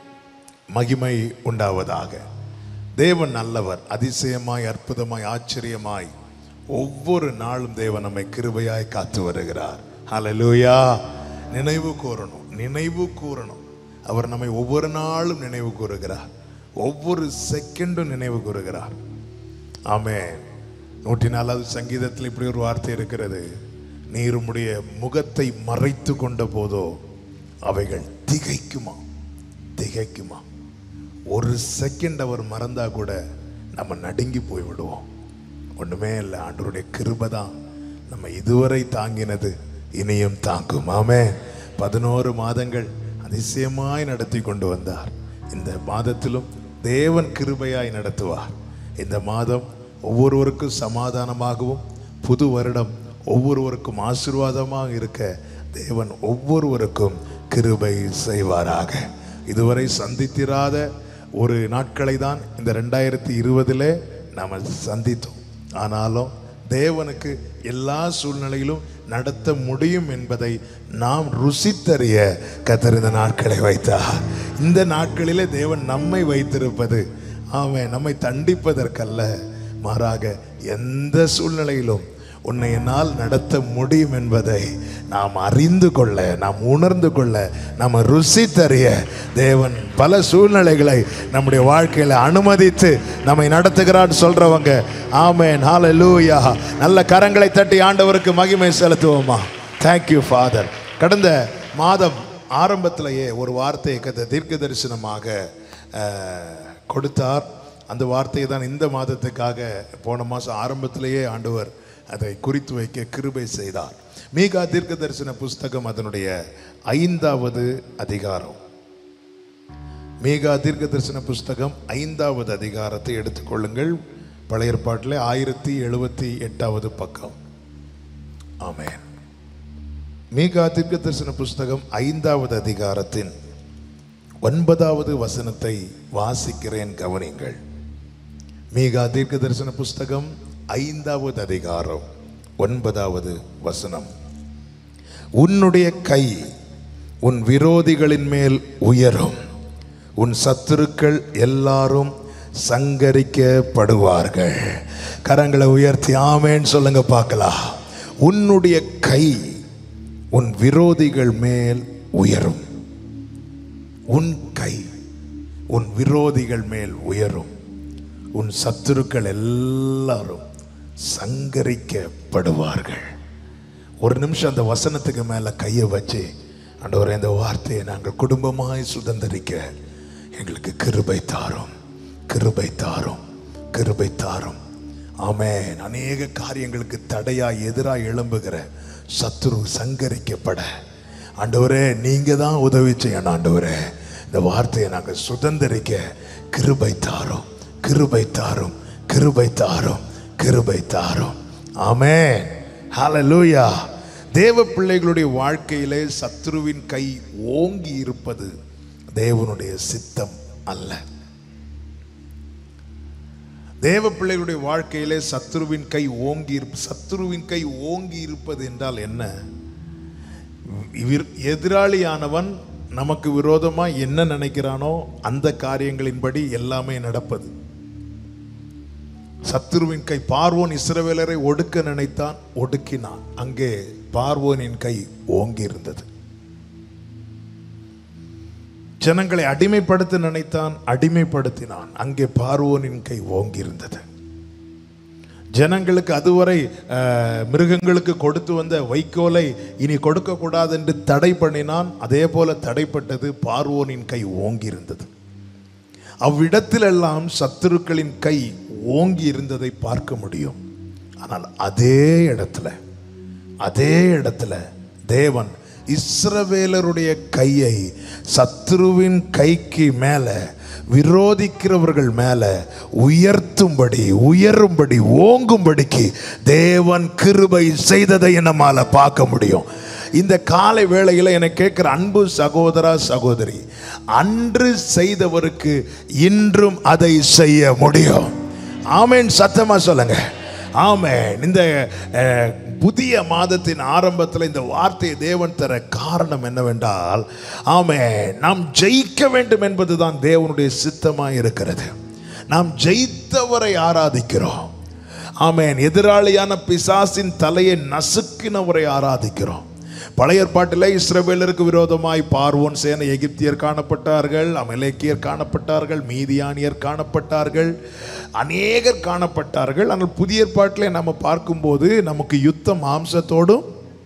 மகிமை உண்டாவதாக தேவன் நல்லவர் அதிசயமாய் அற்புதமாய் ஆச்சரியமாய் ஒவ்வொரு நாளும் தேவன் நம்மை கிருபையாய் காத்து வருகிறார் ஹalleluya நினைவு கூறணும் நினைவு கூறணும் அவர் நம்மை ஒவ்வொரு நாளும் நினைவு கூறுகிறார் ஒவ்வொரு செகண்டும் நினைவு கூறுகிறார் ஆமென் நூற்றி நாலாவது சங்கீதத்தில் இப்படி ஒரு வார்த்தை இருக்கிறது நீர் உம்முடைய முகத்தை மறைத்து கொண்ட போதோ அவைகள் திகைக்குமா திகைக்குமா ஒரு செகண்ட் அவர் மறந்தா கூட நம்ம நடுங்கி போய் விடுவோம் ஒண்ணுமே இல்லை ஆண்டவருடைய கிருபை தான் நம்ம இதுவரை தாங்கினது இனியும் தாங்கும் ஆமே பதினோரு மாதங்கள் அதிசயமாய் நடத்தி கொண்டு வந்தார் இந்த மாதத்திலும் தேவன் கிருபையாய் நடத்துவார் இந்த மாதம் ஒவ்வொருவருக்கும் சமாதானமாகவும் புது வருடம் ஒவ்வொருவருக்கும் ஆசீர்வாதமாக இருக்க தேவன் ஒவ்வொருவருக்கும் கிருபை செய்வாராக இதுவரை சந்தித்திராத ஒரு நாட்களை தான் இந்த ரெண்டாயிரத்தி இருபதில் நாம் சந்தித்தோம் ஆனாலும் தேவனுக்கு எல்லா சூழ்நிலையிலும் நடத்த முடியும் என்பதை நாம் ருசித்தறிய கத்தர் இந்த நாட்களை வைத்தார் இந்த நாட்களிலே தேவன் நம்மை வைத்திருப்பது ஆமென் நம்மை தண்டிப்பதற்கல்ல மாறாக எந்த சூழ்நிலையிலும் உன்னை என்னால் நடத்த முடியும் என்பதை நாம் அறிந்து கொள்ள நாம் உணர்ந்து கொள்ள நாம் ருசித்தறிய தேவன் பல சூழ்நிலைகளை நம்முடைய வாழ்க்கையில் அனுமதித்து நம்மை நடத்துகிறான்னு சொல்றவங்க ஆமென் ஹalleluya நல்ல கரங்களை தட்டி ஆண்டவருக்கு மகிமை செலுத்துவோமா தேங்க்யூ ஃபாதர் கடந்த மாதம் ஆரம்பத்திலேயே ஒரு வார்த்தையை கத்த தீர்க்க தரிசனமாக அஹ், கொடுத்தார் அந்த வார்த்தையை தான் இந்த மாதத்துக்காக போன மாதம் ஆரம்பத்திலேயே ஆண்டவர் அதை குறித்து வைக்க கிருபை செய்தார் மீகா தீர்க்க தரிசன புஸ்தகம் அதனுடைய ஐந்தாவது அதிகாரம் மீகா தீர்க்க தரிசன புஸ்தகம் ஐந்தாவது அதிகாரத்தை எடுத்துக்கொள்ளுங்கள் பழைய ஏற்பாட்டில் ஆயிரத்தி எழுபத்தி எட்டாவது பக்கம் ஆமென் மீகா தீர்க்க தரிசன புஸ்தகம் ஐந்தாவது அதிகாரத்தின் ஒன்பதாவது வசனத்தை வாசிக்கிறேன் கவனிங்கள் மீகா தீர்க்க தரிசன புஸ்தகம் ஐந்தாவது அதிகாரம் ஒன்பதாவது வசனம் உன்னுடைய கை உன் விரோதிகளின் மேல் உயரும் உன் சத்துருக்கள் எல்லாரும் சங்கரிக்கப்படுவார்கள் கரங்களை உயர்த்தி ஆமேன்னு சொல்லுங்க பார்க்கலாம் உன்னுடைய கை உன் விரோதிகள் மேல் உயரும் உன் கை உன் விரோதிகள் மேல் உயரும் உன் சத்துருக்கள் எல்லாரும் சங்கரிக்கப்படுவார்கள் ஒரு நிமிஷம் அந்த வசனத்துக்கு மேல கையை வச்சு ஆண்டவரே இந்த வார்த்தையை நாங்கள் குடும்பமாய் சுதந்திரிக்க எங்களுக்கு கிருபை தாரும் கிருபை தாரும் கிருபை தாரும் ஆமென் அநேக காரியங்களுக்கு தடையாய் எதிராக எழும்புகிற சத்துரு சங்கரிக்கப்பட ஆண்டவரே நீங்க தான் உதவி செய்யணும் ஆண்டவரே இந்த வார்த்தையை நாங்கள் சுதந்திரிக்க கிருபை தாரும் கிருபை தாரும் கிருபை தாரும் கிருபை தாரும் ஆமென் ஹalleluya தேவ பிள்ளைகளுடைய வாழ்க்கையிலே சத்ருவின் கை ஓங்கி இருப்பது தேவனுடைய சித்தம் அல்ல தேவ பிள்ளைகளுடைய வாழ்க்கையிலே சத்ருவின் கை ஓங்கி இருப்ப சத்ருவின் கை ஓங்கி இருப்பது என்றால் என்ன இவர்- எதிராளியானவன் நமக்கு விரோதமா என்ன நினைக்கிறானோ அந்த காரியங்களின்படி எல்லாமே நடப்பது சத்துருவின் கை பார்வோன் இஸ்ரவேலரை ஒடுக்க நினைத்தான் ஒடுக்கினான் அங்கே பார்வோனின் கை ஓங்கி இருந்தது ஜனங்களை அடிமைப்படுத்த நினைத்தான் அடிமைப்படுத்தினான் அங்கே பார்வோனின் கை ஓங்கி இருந்தது ஜனங்களுக்கு அதுவரை அஹ், மிருகங்களுக்கு கொடுத்து வந்த வைக்கோலை இனி கொடுக்க கூடாது என்று தடை பண்ணினான் அதே போல தடைப்பட்டது பார்வோனின் கை ஓங்கி இருந்தது அவ்விடத்திலெல்லாம் சத்துருக்களின் கை ஓங்கி இருந்ததை பார்க்க முடியும் ஆனால் அதே இடத்துல அதே இடத்துல தேவன் இஸ்ரவேலருடைய கையை சத்துருவின் கைக்கு மேல விரோதிக்கிறவர்கள் மேல உயர்த்தும்படி உயரும்படி ஓங்கும்படிக்கு தேவன் கிருபை செய்ததை நம்மால பார்க்க முடியும் இந்த காலை வேளையில் என்னை கேட்கிற அன்பு சகோதரா சகோதரி அன்று செய்தவருக்கு இன்றும் அதை செய்ய முடியும் ஆமேன் சத்தமா சொல்லுங்க ஆமென் இந்த அஹ், புதிய மாதத்தின் ஆரம்பத்தில் இந்த வார்த்தையை தேவன் தர காரணம் என்னவென்றால் ஆமென் நாம் ஜெயிக்க வேண்டும் என்பதுதான் தேவனுடைய சித்தமாக இருக்கிறது நாம் ஜெயித்தவரை ஆராதிக்கிறோம் ஆமென் எதிராளியான பிசாசின் தலையை நசுக்கினவரை ஆராதிக்கிறோம் பழைய ஏற்பாட்டில் இஸ்ரவேலருக்கு விரோதமாய் பார்வோன் சேனை எகிப்தியர் காணப்பட்டார்கள் அமலேக்கியர் காணப்பட்டார்கள் மீதியானியர் காணப்பட்டார்கள் அநேகர் காணப்பட்டார்கள் ஆனால் புதிய ஏற்பாட்டிலே நம்ம பார்க்கும்போது நமக்கு யுத்தம் மாம்சத்தோடும்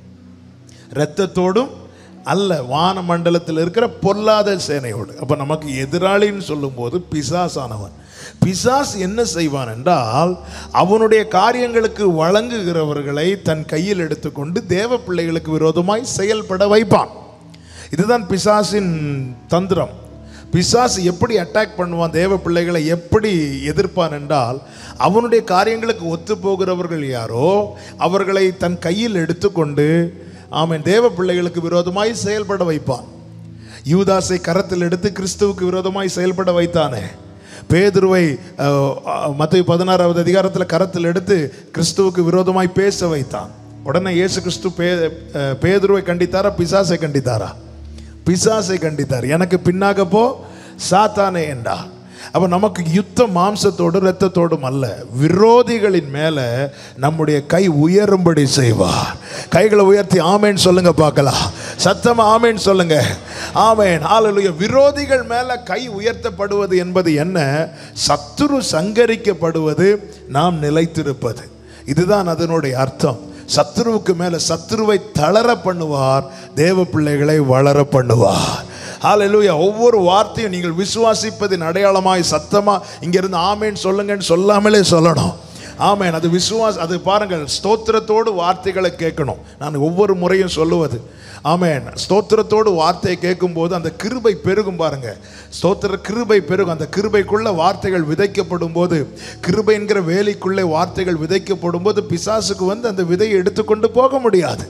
இரத்தத்தோடும் அல்ல வான மண்டலத்தில் இருக்கிற பொல்லாத சேனையோடு அப்ப நமக்கு எதிராளின்னு சொல்லும்போது பிசாசானவன் பிசாஸ் என்ன செய்வான் என்றால் அவனுடைய காரியங்களுக்கு வழங்குகிறவர்களை தன் கையில் எடுத்துக்கொண்டு தேவ பிள்ளைகளுக்கு விரோதமாய் செயல்பட வைப்பான் இதுதான் பிசாசின் தந்திரம் பிசாசு எப்படி அட்டாக் பண்ணுவான் தேவ பிள்ளைகளை எப்படி எதிர்ப்பான் என்றால் அவனுடைய காரியங்களுக்கு ஒத்து போகிறவர்கள் யாரோ அவர்களை தன் கையில் எடுத்துக்கொண்டு ஆமென் தேவ பிள்ளைகளுக்கு விரோதமாய் செயல்பட வைப்பான் யூதாசை கரத்தில் எடுத்து கிறிஸ்துவுக்கு விரோதமாய் செயல்பட வைத்தானே பேதுருவை மத்திய பதினாறாவது அதிகாரத்தில் கரத்தில் எடுத்து கிறிஸ்துவுக்கு விரோதமாய் பேச வைத்தான் உடனே இயேசு கிறிஸ்து பே அஹ், பேதுருவை கண்டித்தாரா பிசாசை கண்டித்தாரா பிசாசை கண்டித்தார் எனக்கு பின்னாக போ சாத்தானே என்றா அப்ப நமக்கு யுத்தம் மாம்சத்தோடு இரத்தத்தோடும் அல்ல விரோதிகளின் மேல நம்முடைய கை உயரும்படி செய்வார் கைகளை உயர்த்தி ஆமேன் சொல்லுங்க பார்க்கலாம் சத்தமா ஆமேன் சொல்லுங்க ஆமேன் ஹalleluya விரோதிகள் மேல கை உயர்த்தப்படுவது என்பது என்ன சத்துரு சங்கரிக்கப்படுவது நாம் நிலைத்திருப்பது இதுதான் அதனுடைய அர்த்தம் சத்துருவுக்கு மேல சத்துருவை தளர பண்ணுவார் தேவ பிள்ளைகளை வளர பண்ணுவார் ஹalleluya ஒவ்வொரு வார்த்தையும் நீங்கள் விசுவாசிப்பதின் அடையாளமாய் சத்தமா இங்க இருந்து ஆமேன் சொல்லுங்கன்னு சொல்லாமலே சொல்லணும் ஆமேன் அது விசுவாஸ் அது பாருங்கள் ஸ்தோத்திரத்தோடு வார்த்தைகளை கேட்கணும் நான் ஒவ்வொரு முறையும் சொல்லுவது ஆமேன் ஸ்தோத்திரத்தோடு வார்த்தையை கேட்கும்போது அந்த கிருபை பெருகும் பாருங்க ஸ்தோத்திர கிருபை பெருகும் அந்த கிருபைக்குள்ள வார்த்தைகள் விதைக்கப்படும் போது கிருபை என்கிற வேலைக்குள்ளே வார்த்தைகள் விதைக்கப்படும் போது பிசாசுக்கு வந்து அந்த விதையை எடுத்துக்கொண்டு போக முடியாது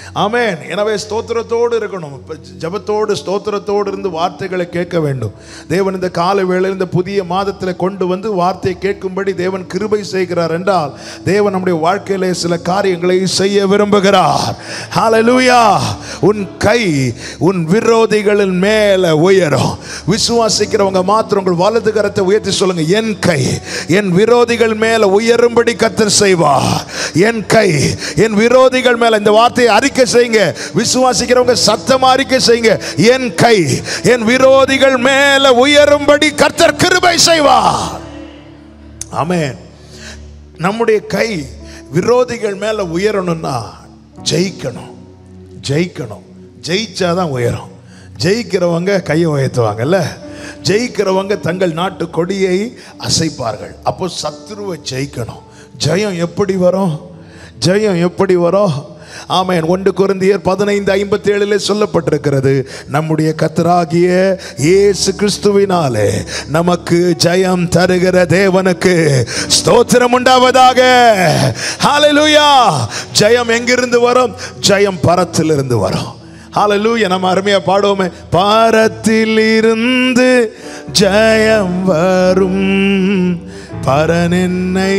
ஆமென் எனவே ஸ்தோத்திரத்தோடு இருக்கணும் இப்ப ஜெபத்தோடு ஸ்தோத்திரத்தோடு இருந்து வார்த்தைகளை கேட்க வேண்டும் தேவன் இந்த கால வேளையில் இந்த புதிய மாதத்தில் கொண்டு வந்து வார்த்தையை கேட்கும்படி தேவன் கிருபை செய்கிறார் என்றால் தேவன் நம்முடைய வாழ்க்கையிலே சில காரியங்களை செய்ய விரும்புகிறார் ஹalleluya உன் கை உன் விரோதிகளின் மேல உயரும் விசுவாசிக்கிறவங்க மாத்திரம் உங்கள் வலது கரத்தை உயர்த்தி சொல்லுங்க என் கை என் விரோதிகள் மேல உயரும்படி கத்தர் செய்வார் என் கை என் விரோதிகள் மேல இந்த வார்த்தையை அறிக்கை செய்யுங்க விசுவாசிக்கிறவங்க சத்தமா அறிக்கை செய்யுங்க என் கை என் விரோதிகள் மேல உயரும்படி கர்த்தர் கிருபை செய்வார் ஆமென் நம்முடைய கை விரோதிகள் மேல உயரணும்னா ஜெயிக்கணும் ஜெயிக்கணும் ஜெயிச்சாதான் உயரும் ஜெயிக்கிறவங்க கையை உயர்த்துவாங்கல்ல ஜெயிக்கிறவங்க தங்கள் நாட்டு கொடியை அசைப்பார்கள் அப்போ சத்துருவை ஜெயிக்கணும் ஜெயம் எப்படி வரும் ஜெயம் எப்படி வரும் ஆமென் ஒன்று குருந்தியர் பதினைந்து ஐம்பத்தி ஏழிலே சொல்லப்பட்டிருக்கிறது நம்முடைய கத்தராகிய இயேசு கிறிஸ்துவினாலே நமக்கு ஜெயம் தருகிற தேவனுக்கு ஸ்தோத்திரம் உண்டாவதாக ஹalleluya ஜெயம் எங்கிருந்து வரும் ஜெயம் பரத்திலிருந்து வரும் ஹalleluya நம்ம அருமையா பாடுவோமே பரத்திலிருந்து ஜெயம் வரும் பரன் என்னை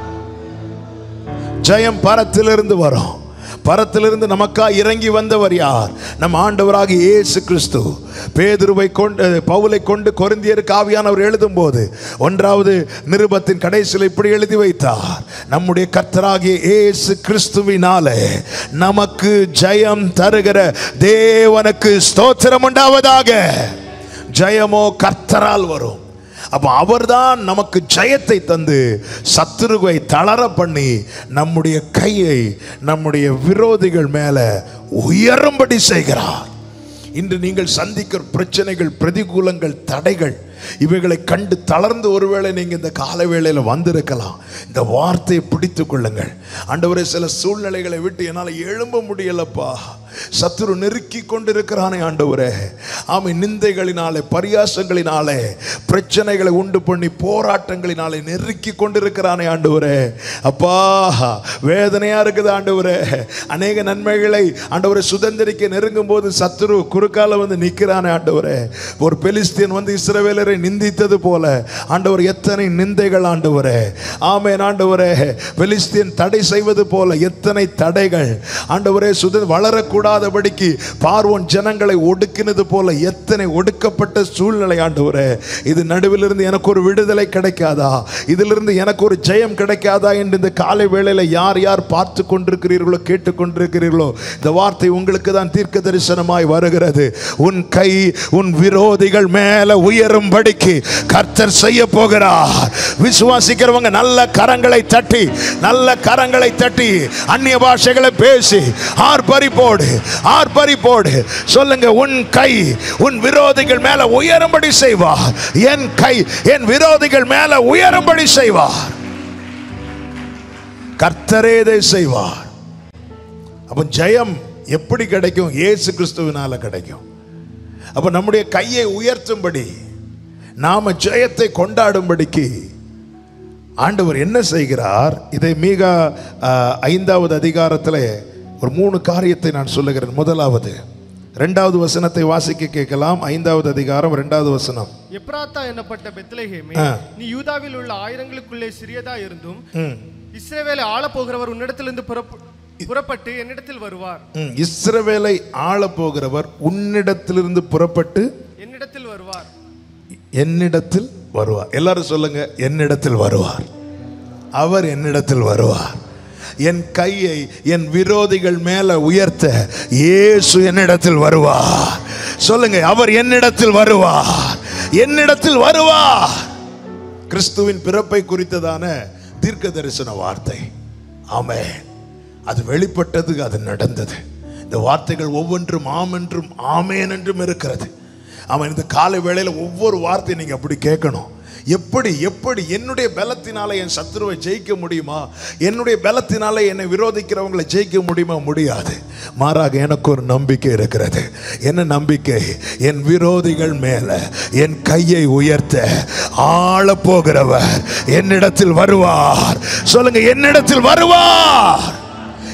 ஜெயம் பரத்திலிருந்து வரும் பரத்திலிருந்து நமக்கா இறங்கி வந்தவர் யார் நம் ஆண்டவராக இயேசு கிறிஸ்து பேதுருவை கொண்டு பவுலை கொண்டு கொரிந்தியருக்கு ஆவியானவர் எழுதும்போது ஒன்றாவது நிருபத்தின் கடைசியில் இப்படி எழுதி வைத்தார் நம்முடைய கர்த்தராகிய இயேசு கிறிஸ்துவினாலே நமக்கு ஜெயம் தருகிற தேவனுக்கு ஸ்தோத்திரம் உண்டாவதாக ஜெயமோ கர்த்தரால் வரும் அப்போ அவர்தான் நமக்கு ஜெயத்தை தந்து சத்துருவை தளர பண்ணி நம்முடைய கையை நம்முடைய விரோதிகள் மேல உயரும்படி செய்கிறார் இன்று நீங்கள் சந்திக்கிற பிரச்சனைகள் பிரதிகூலங்கள் தடைகள் இவைகளை கண்டு தளர்ந்து ஒருவேளை நீங்க இந்த கால வேளையில வந்திருக்கலாம் இந்த வார்த்தையை பிடித்து கொள்ளுங்கள் ஆண்டவரே சில சூழ்நிலைகளை விட்டு என்னால் எழும்ப முடியலப்பா சத்துரு நெருக்கி கொண்டிருக்கிறானே ஆண்டவரே ஆமை நிந்தைகளினாலே பரியாசங்களினாலே பிரச்சனைகளை உண்டு பண்ணி போராட்டங்களினாலே நெருக்கி கொண்டிருக்கிறானே ஆண்டவரே அப்பா வேதனையா இருக்குது ஆண்டவரே அநேக நன்மைகளை ஆண்டவரை சுதந்திரிக்க நெருங்கும் போது சத்துரு குறுக்கால வந்து நிற்கிறானே ஆண்டவரே ஒரு பெலிஸ்தீன் வந்து இஸ்ரவேலரை நிந்தித்தது போல ஆண்டவர் எத்தனை நிந்தைகள் ஆண்டவரே ஆமேன் ஆண்டவரே பெலிஸ்தீன் தடை செய்வது போல எத்தனை தடைகள் ஆண்டவரே சுத வளரக்கூடாதபடிக்கு பார்வோன் ஜனங்களை ஒடுக்கினது போல எத்தனை ஒடுக்கப்பட்ட சூழ்நிலை ஆண்டவரே இது நடுவிலிருந்து எனக்கு ஒரு விடுதலை கிடைக்காதா இதிலிருந்து எனக்கு ஒரு ஜெயம் கிடைக்காதா என்று இந்த காலை வேளையில யார் யார் பார்த்து கொண்டிருக்கிறீர்களோ கேட்டு கொண்டிருக்கிறீர்களோ இந்த வார்த்தை உங்களுக்கு தான் தீர்க்க தரிசனமாய் வருகிறது உன் கை உன் விரோதிகள் மேல உயரும்படிக்கு கர்த்தர் செய்ய போகிறார் விசுவாசிக்கிறவங்க நல்ல கரங்களை தட்டி நல்ல கரங்களை தட்டி அந்நிய பாஷைகளை பேசி ஆர்ப்பரிப்போடு ஆர்ப்பரிப்போடு சொல்லுங்க உன் கை உன் விரோதிகள் மேல உயரும்படி செய்வார் என் கை என் விரோதிகள் மேல உயரும்படி செய்வார் கர்த்தரே இதை செய்வார் அப்ப ஜெயம் எப்படி கிடைக்கும் இயேசு கிறிஸ்துவினால கிடைக்கும் அப்ப நம்முடைய கையை உயர்த்தும்படி நாம ஜெயத்தை கொண்டாடும்படிக்கு ஆண்டவர் என்ன செய்கிறார் இதை மிக ஆஹ், ஐந்தாவது அதிகாரத்தில் ஒரு மூணு காரியத்தை நான் சொல்லுகிறேன் முதலாவது ரெண்டாவது வசனத்தை வாசிக்க கேட்கலாம் ஐந்தாவது அதிகாரம் ரெண்டாவது வசனம் எப்ராத்தா என்னப்பட்ட பெத்லெகேமே ஆ. நீ யூதாவில் உள்ள ஆயிரங்களுக்குள்ளே சிறியதா இருந்தும் ம். இஸ்ரவேலை ஆளப் போகிறவர் உன்னிடத்திலிருந்து புறப்ப- புறப்பட்டு என்னிடத்தில் வருவார் ம், இஸ்ரவேலை ஆள போகிறவர் உன்னிடத்திலிருந்து புறப்பட்டு என்னிடத்தில் வருவார் என்னிடத்தில் வருவார் எல்லாரும் சொல்லுங்க என்னிடத்தில் வருவார் அவர் என்னிடத்தில் வருவார் என் கையை என் விரோதிகள் மேல உயர்த்த இயேசு என்னிடத்தில் வருவார் சொல்லுங்க அவர் என்னிடத்தில் வருவார் என்னிடத்தில் வருவார் கிறிஸ்துவின் பிறப்பை குறித்ததான தீர்க்க தரிசன வார்த்தை ஆமென் அது வெளிப்பட்டது அது நடந்தது இந்த வார்த்தைகள் ஒவ்வொன்றும் ஆம் என்றும் ஆமேன் என்றும் இருக்கிறது அவன் இந்த காலை வேளையில ஒவ்வொரு வார்த்தையும் நீங்க அப்படி கேட்கணும் எப்படி எப்படி என்னுடைய பலத்தினால என் சத்துருவை ஜெயிக்க முடியுமா என்னுடைய பலத்தினால என்னை விரோதிக்கிறவங்களை ஜெயிக்க முடியுமா முடியாது மாறாக எனக்கு ஒரு நம்பிக்கை இருக்கிறது என்ன நம்பிக்கை என் விரோதிகள் மேல என் கையை உயர்த்த ஆள போகிறவர் என்னிடத்தில் வருவார் சொல்லுங்க என்னிடத்தில் வருவார்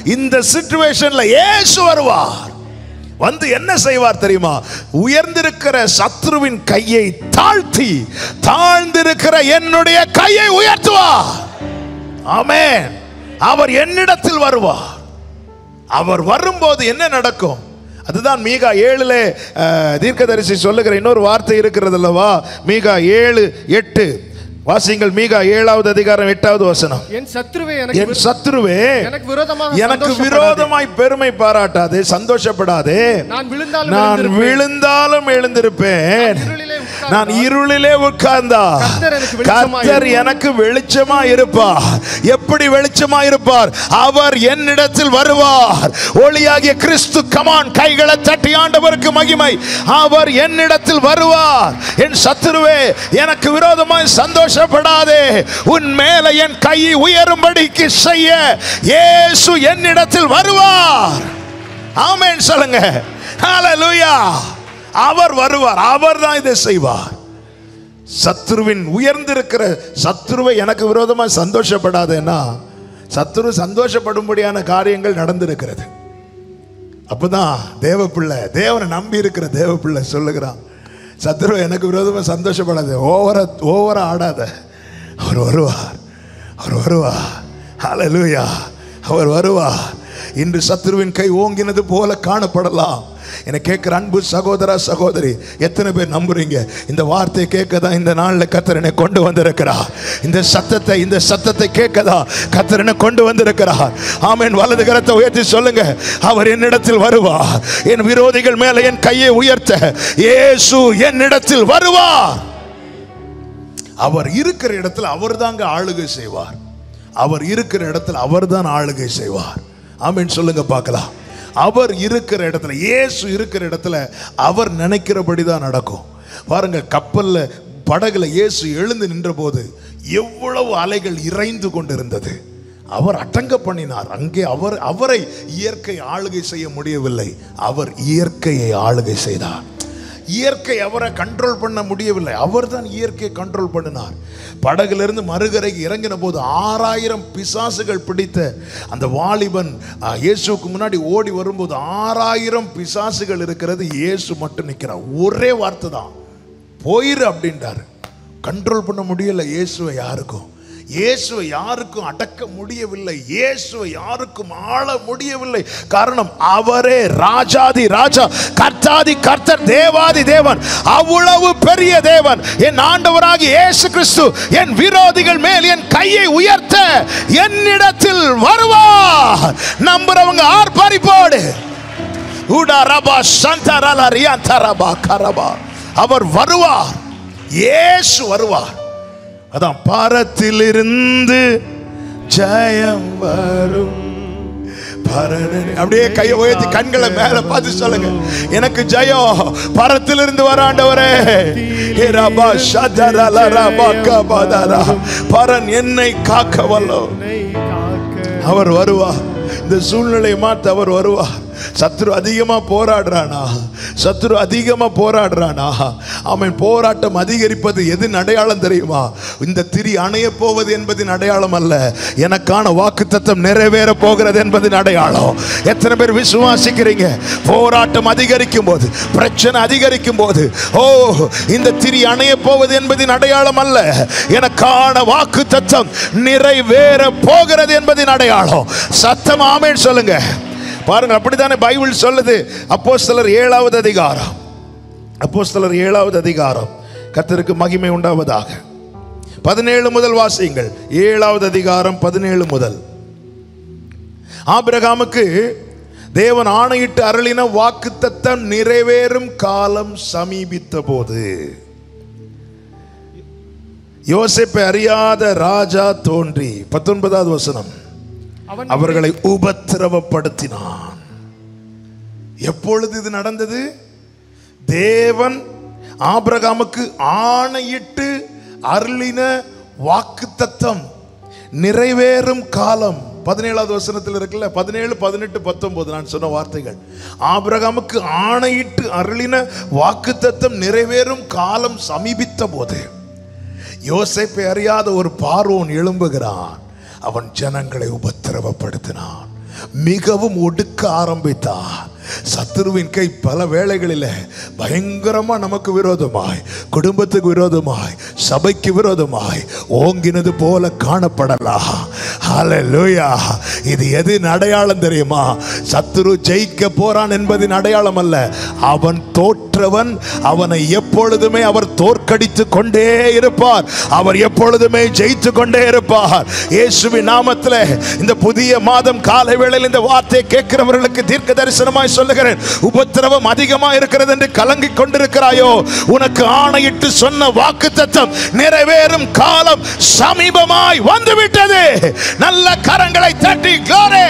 இந்த சிச்சுவேஷன்ல இயேசு வருவார் வந்து என்ன செய்வார் தெரியுமா உயர்ந்திருக்கிற சத்ருவின் கையை தாழ்த்தி தாழ்ந்திருக்கிற என்னுடைய கையை உயர்த்துவார் ஆமென் அவர் என்னிடத்தில் வருவார் அவர் வரும்போது என்ன நடக்கும் அதுதான் மீகா ஏழுல அஹ், தீர்க்கதரிசி சொல்லுகிற இன்னொரு வார்த்தை இருக்கிறது அல்லவா மீகா ஏழு எட்டு வாசிங்கள் மீகா ஏழாவது அதிகாரம் எட்டாவது வசனம் என் சத்ருவே எனக்கு என் சத்துருவே எனக்கு விரோதமாக எனக்கு சந்தோஷப்படாதே. விரோதமாய் பெருமை பாராட்டாதே சந்தோஷப்படாதே நான் விழுந்தாலும் நான் எழுந்திருப்பேன். விழுந்தாலும் எழுந்திருப்பேன் இருளிலே உட்கார்ந்தால் நான் இருளிலே உட்கார்ந்தா கர்த்தர் எனக்கு வெளிச்சமாய் கர்த்தர் எனக்கு வெளிச்சமா இருப்பார் எப்படி வெளிச்சமா இருப்பார் அவர் என்னிடத்தில் வருவார் ஒளியாகிய கிறிஸ்து கமான் கைகளை தட்டி ஆண்டவருக்கு மகிமை அவர் என்னிடத்தில் வருவார் என் சத்துருவே எனக்கு விரோதமாய் சந்தோஷப்படாதே உன் மேல என் கையை உயரும்படிக்கு செய்ய இயேசு என்னிடத்தில் வருவார் ஆமென் சொல்லுங்க ஹalleluya அவர் வருவார் அவர் தான் இதை செய்வார் சத்ருவின் உயர்ந்திருக்கிற சத்ருவை எனக்கு விரோதமா சந்தோஷப்படாதேன்னா சத்ரு சந்தோஷப்படும்படியான காரியங்கள் நடந்திருக்கிறது அப்பதான் தேவ பிள்ளை தேவனை நம்பி இருக்கிற தேவ பிள்ளை சொல்லுகிறான் சத்ரு எனக்கு விரோதமா சந்தோஷப்படாத ஓவரா ஓவரா ஆடாத அவர் வருவார் அவர் வருவார் ஹalleluya அவர் வருவார் இன்று சத்ருவின் கை ஓங்கினது போல காணப்படலாம் என கேட்கிற அன்பு சகோதரா சகோதரி எத்தனை பேர் நம்புறீங்க இந்த வார்த்தையை கேட்க தான் இந்த நாளில் கத்தரனை கொண்டு வந்திருக்கிறார் இந்த சத்தத்தை இந்த சத்தத்தை கேட்க தான் கத்தரனை கொண்டு வந்திருக்கிறார் ஆமென் வலது கரத்தை உயர்த்தி சொல்லுங்க அவர் என்னிடத்தில் வருவார் என் விரோதிகள் மேல என் கையை உயர்த்த இயேசு என்னிடத்தில் வருவார் அவர் இருக்கிற இடத்துல அவர் தாங்க ஆளுகை செய்வார் அவர் இருக்கிற இடத்துல அவர் தான் ஆளுகை செய்வார் ஆமென் சொல்லுங்க பார்க்கலாம் அவர் இருக்கிற இடத்துல இயேசு இருக்கிற இடத்துல அவர் நினைக்கிறபடி தான் நடக்கும் பாருங்க கப்பல்ல படகுல இயேசு எழுந்து நின்றபோது எவ்வளவு அலைகள் இறைந்து கொண்டிருந்தது அவர் அடங்க பண்ணினார் அங்கே அவர் அவரை இயற்கை ஆளுகை செய்ய முடியவில்லை அவர் இயற்கையை ஆளுகை செய்தார் இயற்கை அவரை கண்ட்ரோல் பண்ண முடியவில்லை அவர் தான் இயற்கையை கண்ட்ரோல் பண்ணினார் படகுலிருந்து மறுகரைக்கு இறங்கின போது ஆறாயிரம் பிசாசுகள் பிடித்த அந்த வாலிபன் ஆ, இயேசுவுக்கு முன்னாடி ஓடி வரும்போது ஆறாயிரம் பிசாசுகள் இருக்கிறது இயேசு மட்டும் நிற்கிறார் ஒரே வார்த்தை தான் போயிரு அப்படின்றாரு கண்ட்ரோல் பண்ண முடியல இயேசுவை யாருக்கும் இயேசுவை யாருக்கும் அடக்க முடியவில்லை இயேசுவை யாருக்கும் ஆள முடியவில்லை காரணம் அவரே ராஜாதி ராஜா கர்த்தாதி கர்த்தர் தேவாதி தேவன் அவ்வளவு பெரிய தேவன் என் ஆண்டவராகிய இயேசு கிறிஸ்து என் விரோதிகள் மேல் என் கையை உயர்த்த என்னிடத்தில் வருவார் நம்புறவங்க ஆர்ப்பரிப்போடு ஊடா ரபா சந்தரல ரியாந்தரபா கரபா அவர் வருவார் இயேசு வருவார் அதான் பாரத்திலிருந்து ஜெயம் வரும் பரனே- அப்படியே கையை உயர்த்தி கண்களை மேல பார்த்து சொல்லுங்க எனக்கு ஜெயம் பரத்திலிருந்து வராண்டவரே ஹே ரபா ஷதரல ரபா கபதரா. பரன் என்னை காக்க வல்லோ என்னை காக்க அவர் வருவார் இந்த சூழ்நிலையை மாற்ற அவர் வருவார் சத்ரு அதிகமா போராடுறானா சத்ரு அதிகமா போராடுறானா அவன் போராட்டம் அதிகரிப்பது எதின் அடையாளம் தெரியுமா இந்த திரி அணைய போவது என்பதின் அடையாளம் அல்ல எனக்கான வாக்குத்தத்தம் நிறைவேற போகிறது என்பதின் அடையாளம் எத்தனை பேர் விசுவாசிக்கிறீங்க போராட்டம் அதிகரிக்கும் போது பிரச்சனை அதிகரிக்கும் போது ஓ இந்த திரி அணைய போவது என்பதின் அடையாளம் அல்ல எனக்கான வாக்கு தத்தம் நிறைவேற போகிறது என்பதின் அடையாளம் சத்தம் ஆமேன் சொல்லுங்க பாருங்க அப்படித்தானே பைபிள் சொல்லுது அப்போஸ்தலர் ஏழாவது அதிகாரம் அப்போஸ்தலர் ஏழாவது அதிகாரம் கர்த்தருக்கு மகிமை உண்டாவதாக பதினேழு முதல் வாசியுங்கள் ஏழாவது அதிகாரம் பதினேழு முதல் ஆபிரகாமுக்கு தேவன் ஆணையிட்டு அருளின வாக்குத்தத்தம் நிறைவேறும் காலம் சமீபித்த போது யோசேப்பை அறியாத ராஜா தோன்றி பத்தொன்பதாவது வசனம் அவன் அவர்களை உபத்திரவப்படுத்தினான் எப்பொழுது இது நடந்தது தேவன் ஆபிரகாமுக்கு ஆணையிட்டு அருளின வாக்குத்தத்தம் நிறைவேறும் காலம் பதினேழாவது வசனத்தில் இருக்குல்ல பதினேழு பதினெட்டு பத்தொன்பது நான் சொன்ன வார்த்தைகள் ஆபிரகாமுக்கு ஆணையிட்டு அருளின வாக்குத்தத்தம் நிறைவேறும் காலம் சமீபித்த போது யோசேப்பை அறியாத ஒரு பார்வோன் எழும்புகிறான் அவன் ஜனங்களை உபத்திரவப்படுத்தினான் மிகவும் ஒடுக்க ஆரம்பித்தார் சத்துருவின் கை பல வேளைகளில் பயங்கரமா நமக்கு விரோதமாய் குடும்பத்துக்கு விரோதமாய் சபைக்கு விரோதமாய் ஓங்கினது போல காணப்படலாம் ஹalleluya இது எதின் அடையாளம் தெரியுமா சத்துரு ஜெயிக்க போறான் என்பதின் அடையாளம் அல்ல அவன் தோற்றவன் அவனை எப்பொழுதுமே அவர் தோற்கடித்து கொண்டே இருப்பார் அவர் எப்பொழுதுமே ஜெயித்து கொண்டே இருப்பார் இயேசுவின் நாமத்தில் இந்த புதிய மாதம் காலை வேளையில் இந்த வார்த்தையை கேட்கிறவர்களுக்கு தீர்க்க தரிசனமாய் சொல்லுகிறேன் உபத்திரவம் அதிகமா இருக்கிறது என்று கலங்கிக் கொண்டிருக்கிறாயோ உனக்கு ஆணையிட்டு சொன்ன வாக்கு தத்தம் நிறைவேறும் காலம் சமீபமாய் வந்துவிட்டது நல்ல கரங்களை தட்டி glory.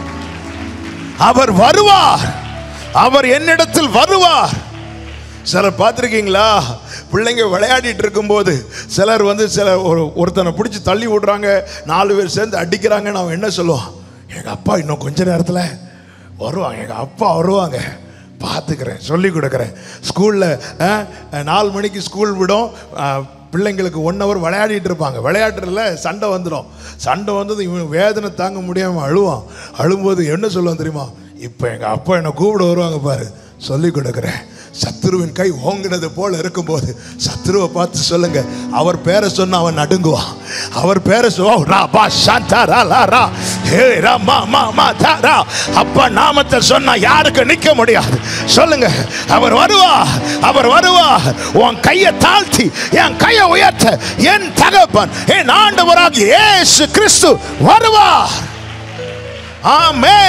அவர் வருவார் அவர் என்னிடத்தில் வருவார் சிலர் பார்த்துருக்கீங்களா பிள்ளைங்க விளையாடிட்டு இருக்கும்போது சிலர் வந்து சில ஒரு ஒருத்தனை பிடிச்சி தள்ளி விடுறாங்க நாலு பேர் சேர்ந்து அடிக்கிறாங்கன்னு அவன் என்ன சொல்லுவான் எங்கள் அப்பா இன்னும் கொஞ்ச நேரத்தில் வருவாங்க எங்கள் அப்பா வருவாங்க பார்த்துக்கிறேன் சொல்லி கொடுக்குறேன் ஸ்கூலில் நாலு மணிக்கு ஸ்கூல் விடும் அஹ், பிள்ளைங்களுக்கு ஒன் ஹவர் விளையாடிட்டு இருப்பாங்க விளையாட்டுல சண்டை வந்துடும் சண்டை வந்தது இவன் வேதனை தாங்க முடியாமல் அழுவான் அழும்போது என்ன சொல்லுவான் தெரியுமா இப்போ எங்கள் அப்பா என்னை கூப்பிட வருவாங்க பாரு சொல்லி கொடுக்குறேன் சத்துருவின் கை ஓங்கினது போல இருக்கும்போது சத்துருவை பார்த்து சொல்லுங்க அவர் பேரை சொன்னா அவன் நடுங்குவான் அவர் பேரை சொ ரா பா சாந்தா ரா லா ரா ஹே ரா மா மா மா தா ரா அப்பா நாமத்தை சொன்னா யாருக்கு நிக்க முடியாது சொல்லுங்க அவர் வருவார் அவர் வருவார் உன் கையை தாழ்த்தி என் கையை உயர்த்த என் தகப்பன் என் ஆண்டவராகிய இயேசு கிறிஸ்து வருவார் ஆமே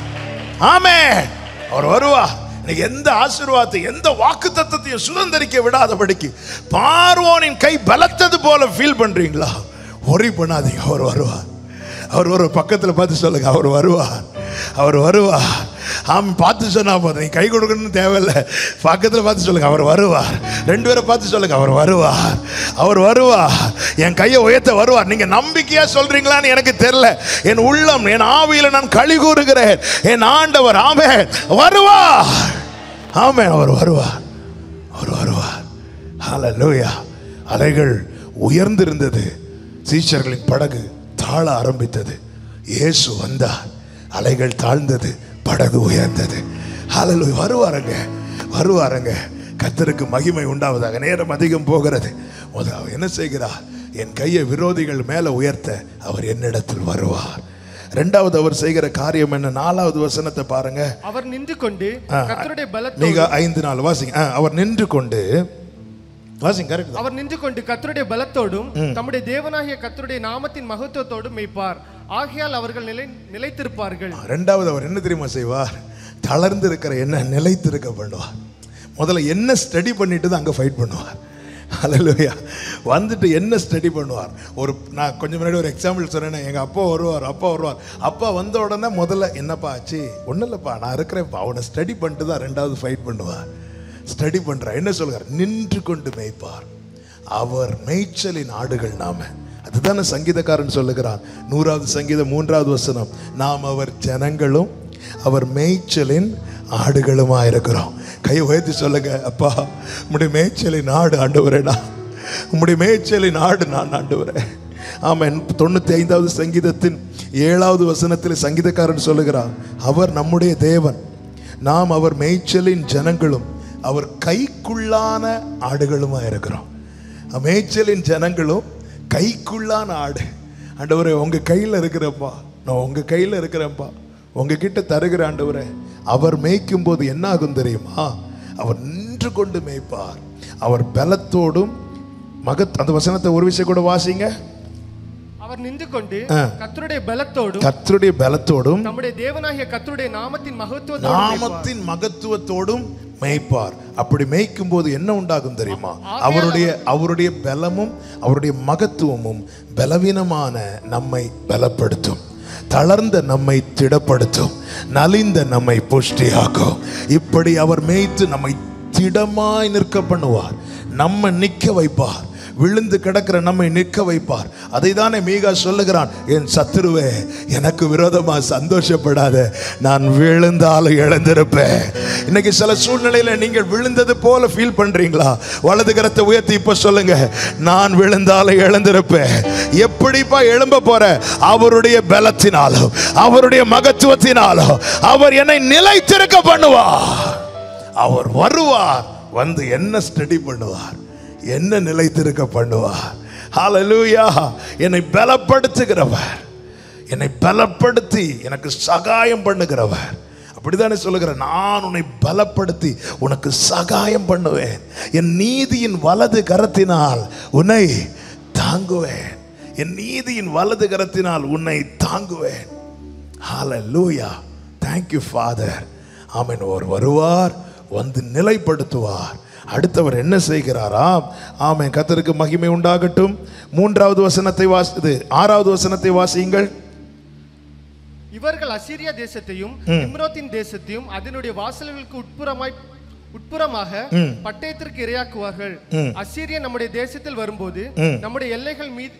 ஆமே அவர் வருவா இன்னைக்கு எந்த ஆசீர்வாதத்தை எந்த வாக்கு தத்தத்தையும் சுதந்திரிக்க விடாதபடிக்கு பார்வோனின் கை பலத்தது போல ஃபீல் பண்றீங்களா ஒரி பண்ணாதீங்க அவர் வருவார் அவர் ஒரு பக்கத்தில் பார்த்து சொல்லுங்க அவர் வருவார் அவர் வருவார் ஆம் பார்த்து சொன்னா போதும் நீ கை கொடுக்கணும்னு தேவையில்லை பக்கத்தில் பார்த்து சொல்லுங்க அவர் வருவார் ரெண்டு பேரை பார்த்து சொல்லுங்க அவர் வருவார் அவர் வருவார் என் கையை உயர்த்த வருவார் நீங்க நம்பிக்கையா சொல்றீங்களான்னு எனக்கு தெரியல என் உள்ளம் என் ஆவியில நான் களி கூறுகிறேன் என் ஆண்டவர் ஆமே வருவார் ஆமே அவர் வருவார் அவர் வருவார் ஹalleluya அலைகள் உயர்ந்திருந்தது சீஷர்களின் படகு தாழ ஆரம்பித்தது இயேசு வந்தார் அலைகள் தாழ்ந்தது படகு உயர்ந்தது ஹalleluya வருவாருங்க வருவாருங்க கர்த்தருக்கு மகிமை உண்டாவதாக நேரம் அதிகம் போகிறது முதல் அவர் என்ன செய்கிறார் என் கையை விரோதிகள் மேல உயர்த்த அவர் என்னிடத்தில் வருவார் ரெண்டாவது அவர் செய்கிற காரியம் என்ன நாலாவது வசனத்தை பாருங்க அவர் நின்று கொண்டு ஆ, கர்த்தருடைய பலத்தோடு நீங்க ஐந்து நாள் வாசிங்க ஆ, அவர் நின்று கொண்டு வாசிங்க கரெக்ட் அவர் நின்று கொண்டு கர்த்தருடைய பலத்தோடும் தம்முடைய தேவனாகிய கர்த்தருடைய நாமத்தின் மகத்துவத்தோடும் மெய்ப்பார் ஆகையால் அவர்கள் நிலை நிலைத்திருப்பார்கள் ரெண்டாவது அவர் என்ன தெரியுமா செய்வார் தளர்ந்து இருக்கிற என்ன நிலைத்திருக்க பண்ணுவார் முதல்ல என்ன ஸ்டடி பண்ணிட்டு தான் அங்கே ஃபைட் பண்ணுவார் ஹalleluya வந்துட்டு என்ன ஸ்டடி பண்ணுவார் ஒரு நான் கொஞ்சம் முன்னாடி ஒரு எக்ஸாம்பிள் சொன்னேன் எங்கள் அப்பா வருவார் அப்பா வருவார் அப்பா வந்த உடனே முதல்ல என்னப்பா ஆச்சு ஒன்றும் இல்லைப்பா நான் இருக்கிறேன்ப்பா அவனை ஸ்டடி பண்ணிட்டு தான் ரெண்டாவது ஃபைட் பண்ணுவார் ஸ்டடி பண்ணுறார் என்ன சொல்கிறார் நின்று கொண்டு மேய்ப்பார் அவர் மேய்ச்சலின் ஆடுகள் நாம அதுதானே சங்கீதக்காரன் சொல்லுகிறான் நூறாவது சங்கீதம் மூன்றாவது வசனம் நாம் அவர் ஜனங்களும் அவர் மேய்ச்சலின் ஆடுகளுமா இருக்கிறோம் கையை உயர்த்தி சொல்லுங்க அப்பா உம்முடைய மேய்ச்சலின் ஆடு ஆண்டவரேடா உம்முடைய மேய்ச்சலின் ஆடு நான் ஆண்டவரேன் ஆமென் தொண்ணூத்தி ஐந்தாவது சங்கீதத்தின் ஏழாவது வசனத்தில் சங்கீதக்காரன் சொல்லுகிறார் அவர் நம்முடைய தேவன் நாம் அவர் மேய்ச்சலின் ஜனங்களும் அவர் கைக்குள்ளான ஆடுகளுமா இருக்கிறோம் மேய்ச்சலின் ஜனங்களும் கைக்குள்ளான ஆடு ஆண்டவரே உங்க கையில் இருக்கிறப்பா நான் உங்க கையில் இருக்கிறேன்ப்பா உங்ககிட்ட தருகிற ஆண்டவரே அவர் மேய்க்கும் போது என்ன ஆகும் தெரியுமா அவர் நின்று கொண்டு மேய்ப்பார் அவர் பலத்தோடும் மகத் அந்த வசனத்தை ஒரு விஷயம் கூட வாசிங்க அவர் நின்று கொண்டு ஆ. கர்த்தருடைய பலத்தோடும் கர்த்தருடைய பலத்தோடும் நம்முடைய தேவனாகிய கர்த்தருடைய நாமத்தின் மகத்துவத்தோடும் மெய்ப்பார். நாமத்தின் மகத்துவத்தோடும் மேய்ப்பார் அப்படி மேய்க்கும் போது என்ன உண்டாகும் தெரியுமா அவருடைய அவருடைய பலமும் அவருடைய மகத்துவமும் பலவீனமான நம்மை பலப்படுத்தும் தளர்ந்த நம்மை திடப்படுத்தும் நலிந்த நம்மை புஷ்டியாக்கும் இப்படி அவர் மேய்த்து நம்மை திடமாய் நிற்க பண்ணுவார் நம்ம நிற்க வைப்பார் விழுந்து கிடக்கிற நம்மை நிற்க வைப்பார் அதை தானே மீகா சொல்லுகிறான் என் சத்துருவே எனக்கு விரோதமா சந்தோஷப்படாத நான் விழுந்தாலும் இழந்திருப்பேன் இன்னைக்கு சில சூழ்நிலையில நீங்கள் விழுந்தது போல ஃபீல் பண்றீங்களா வலது கரத்தை உயர்த்தி இப்ப சொல்லுங்க நான் விழுந்தாலும் இழந்திருப்பேன் எப்படிப்பா எழும்ப போற அவருடைய பலத்தினாலும் அவருடைய மகத்துவத்தினாலும் அவர் என்னை நிலைத்திருக்க பண்ணுவார் அவர் வருவார் வந்து என்ன ஸ்டடி பண்ணுவார் என்ன நிலைத்திருக்க பண்ணுவார் ஹalleluya என்னை பலப்படுத்துகிறவர் என்னை பலப்படுத்தி எனக்கு சகாயம் பண்ணுகிறவர் அப்படித்தானே சொல்லுகிறேன் நான் உன்னை பலப்படுத்தி உனக்கு சகாயம் பண்ணுவேன் என் நீதியின் வலது கரத்தினால் உன்னை தாங்குவேன் என் நீதியின் வலது கரத்தினால் உன்னை தாங்குவேன் ஹalleluya thank you father ஆமென் அவர் வருவார் வந்து நிலைப்படுத்துவார் அடுத்தவர் என்ன செய்கிறாராம் ஆமென் கர்த்தருக்கு மகிமை உண்டாகட்டும் மூன்றாவது வசனத்தை வாசிது ஆறாவது வசனத்தை வாசியுங்கள் இவர்கள் அசீரியா தேசத்தையும் இம்ரோத்தின் தேசத்தையும் அதனுடைய வாசல்களுக்கு உட்புறமாய் உட்புறமாக பட்டயத்திற்கு இரையாக்குவார்கள் அசீரியா நம்முடைய தேசத்தில் வரும்போது நம்முடைய எல்லைகள் மீது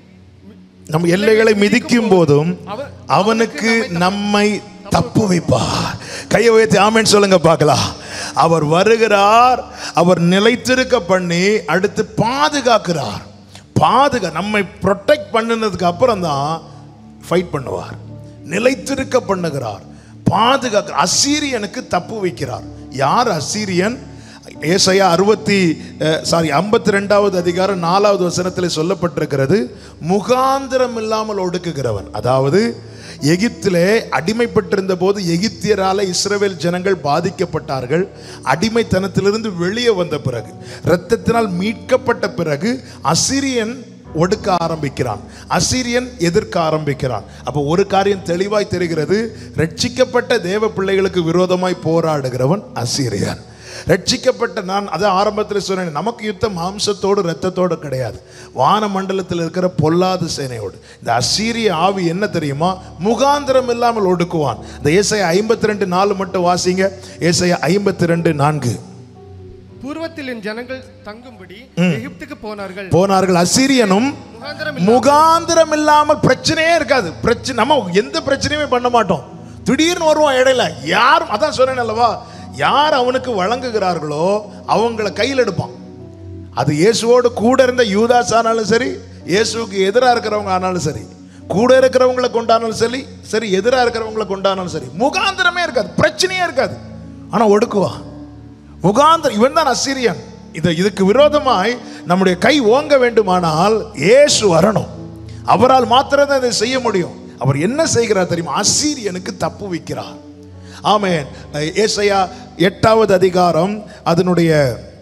நம் எல்லைகளை மிதிக்கும் போதும் அவ- அவனுக்கு நம்மை தப்பு வைப்பார் கையை உயர்த்தி ஆமென் சொல்லுங்க பார்க்கலாம் அவர் வருகிறார் அவர் நிலைத்திருக்க பண்ணி அடுத்து பாதுகாக்கிறார் பாதுகா நம்மை ப்ரொடெக்ட் பண்ணினதுக்கு அப்புறம் தான் ஃபைட் பண்ணுவார் நிலைத்திருக்க பண்ணுகிறார் பாதுகாக்க அசீரியனுக்கு தப்பு வைக்கிறார் யார் அசீரியன் ஏசாயா அறுபத்தி சாரி ஐம்பத்தி ரெண்டாவது அதிகாரம் நாலாவது வசனத்தில் சொல்லப்பட்டிருக்கிறது முகாந்திரம் இல்லாமல் ஒடுக்குகிறவன் அதாவது எகிப்திலே அடிமைப்பட்டிருந்த போது எகிப்தியரால இஸ்ரவேல் ஜனங்கள் பாதிக்கப்பட்டார்கள் அடிமைத்தனத்திலிருந்து வெளியே வந்த பிறகு இரத்தத்தினால் மீட்கப்பட்ட பிறகு அசிரியன் ஒடுக்க ஆரம்பிக்கிறான் அசீரியன் எதிர்க்க ஆரம்பிக்கிறான் அப்போ ஒரு காரியம் தெளிவாய் தெரிகிறது ரட்சிக்கப்பட்ட தேவ பிள்ளைகளுக்கு விரோதமாய் போராடுகிறவன் அசீரியன் ரட்சிக்கப்பட்ட நான் அதை ஆரம்பத்தில் சொன்னேன் நமக்கு யுத்தம் மாம்சத்தோடு இரத்தத்தோடு கிடையாது வான மண்டலத்தில் இருக்கிற பொல்லாத சேனையோடு இந்த அசீரிய ஆவி என்ன தெரியுமா முகாந்திரம் இல்லாமல் ஒடுக்குவான் இந்த ஏசாய ஐம்பத்தி ரெண்டு நாலு மட்டும் வாசிங்க ஏசாய ஐம்பத்தி ரெண்டு நான்கு பூர்வத்தில் என் ஜனங்கள் தங்கும்படி எகிப்துக்கு போனார்கள் போனார்கள் அசீரியனும் முகாந்திரம் முகாந்திரம் இல்லாமல் பிரச்சனையே இருக்காது பிரச்சனை நம்ம எந்த பிரச்சனையுமே பண்ண மாட்டோம் திடீர்னு வருவான் இடையில யாரும் அதான் சொன்னேன் அல்லவா யார் அவனுக்கு வழங்குகிறார்களோ அவங்கள கையில் எடுப்பான் அது இயேசுவோடு கூட இருந்த யூதாஸ் ஆனாலும் சரி இயேசுவுக்கு எதிராக இருக்கிறவங்க ஆனாலும் சரி கூட இருக்கிறவங்களை கொண்டானாலும் சரி சரி எதிராக இருக்கிறவங்களை கொண்டானாலும் சரி முகாந்திரமே இருக்காது பிரச்சனையே இருக்காது ஆனா ஒடுக்குவான் முகாந்திரம் இவன் தான் அசிரியன் இது இதுக்கு விரோதமாய் நம்முடைய கை ஓங்க வேண்டுமானால் இயேசு வரணும் அவரால் மாத்திரம் தான் இதை செய்ய முடியும் அவர் என்ன செய்கிறார் தெரியுமா அசீரியனுக்கு தப்பு வைக்கிறார் ஆமென் ஏசையா எட்டாவது அதிகாரம் அதனுடைய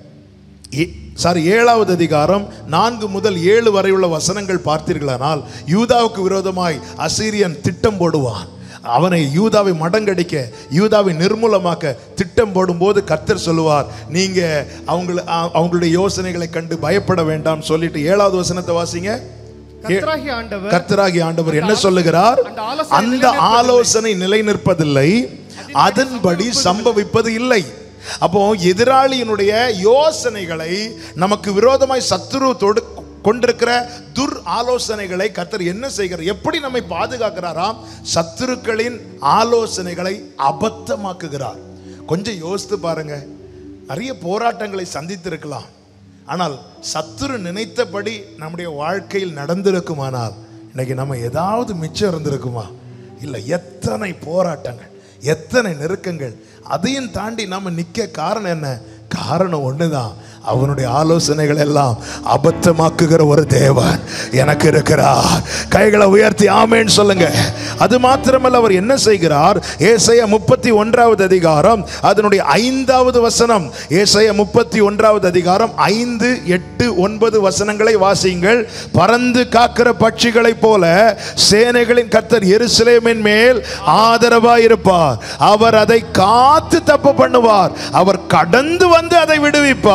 சாரி ஏழாவது அதிகாரம் நான்கு முதல் ஏழு வரை உள்ள வசனங்கள் பார்த்தீர்களானால் யூதாவுக்கு விரோதமாய் அசீரியன் திட்டம் போடுவான் அவனை யூதாவை மடங்கடிக்க யூதாவை நிர்மூலமாக்க திட்டம் போடும்போது கர்த்தர் சொல்லுவார் நீங்க அவங்கள அ- அவங்களுடைய யோசனைகளை கண்டு பயப்பட வேண்டாம் சொல்லிட்டு ஏழாவது வசனத்தை வாசிங்க கர்த்தராகிய ஆண்டவர் கர்த்தராகிய ஆண்டவர் என்ன சொல்லுகிறார் அந்த ஆலோசனை அந்த ஆலோசனை நிலை நிற்பதில்லை அதன்படி சம்பவிப்பது இல்லை அப்போ எதிராளியினுடைய யோசனைகளை நமக்கு விரோதமாய் சத்துரு தொடு கொண்டிருக்கிற துர் ஆலோசனைகளை கர்த்தர் என்ன செய்கிறார் எப்படி நம்மை பாதுகாக்கிறாராம் சத்துருக்களின் ஆலோசனைகளை அபத்தமாக்குகிறார் கொஞ்சம் யோசித்து பாருங்க நிறைய போராட்டங்களை சந்தித்திருக்கலாம் ஆனால் சத்துரு நினைத்தபடி நம்முடைய வாழ்க்கையில் நடந்திருக்குமானால் இன்னைக்கு நம்ம ஏதாவது மிச்சம் இருந்திருக்குமா இல்லை எத்தனை போராட்டங்கள் எத்தனை நெருக்கங்கள் அதையும் தாண்டி நம்ம நிற்க காரணம் என்ன காரணம் ஒண்ணுதான் அவனுடைய ஆலோசனைகள் எல்லாம் அபத்தமாக்குகிற ஒரு தேவன் எனக்கு இருக்கிறார் கைகளை உயர்த்தி ஆமேன்னு சொல்லுங்க அது மாத்திரமல்ல அவர் என்ன செய்கிறார் ஏசைய முப்பத்தி ஒன்றாவது அதிகாரம் அதனுடைய ஐந்தாவது வசனம் ஏசைய முப்பத்தி ஒன்றாவது அதிகாரம் ஐந்து எட்டு ஒன்பது வசனங்களை வாசியுங்கள் பறந்து காக்கிற பட்சிகளைப் போல சேனைகளின் கர்த்தர் எருசலேமின் மேல் ஆதரவாய் இருப்பார் அவர் அதை காத்து தப்பு பண்ணுவார் அவர் கடந்து வந்து அதை விடுவிப்பார்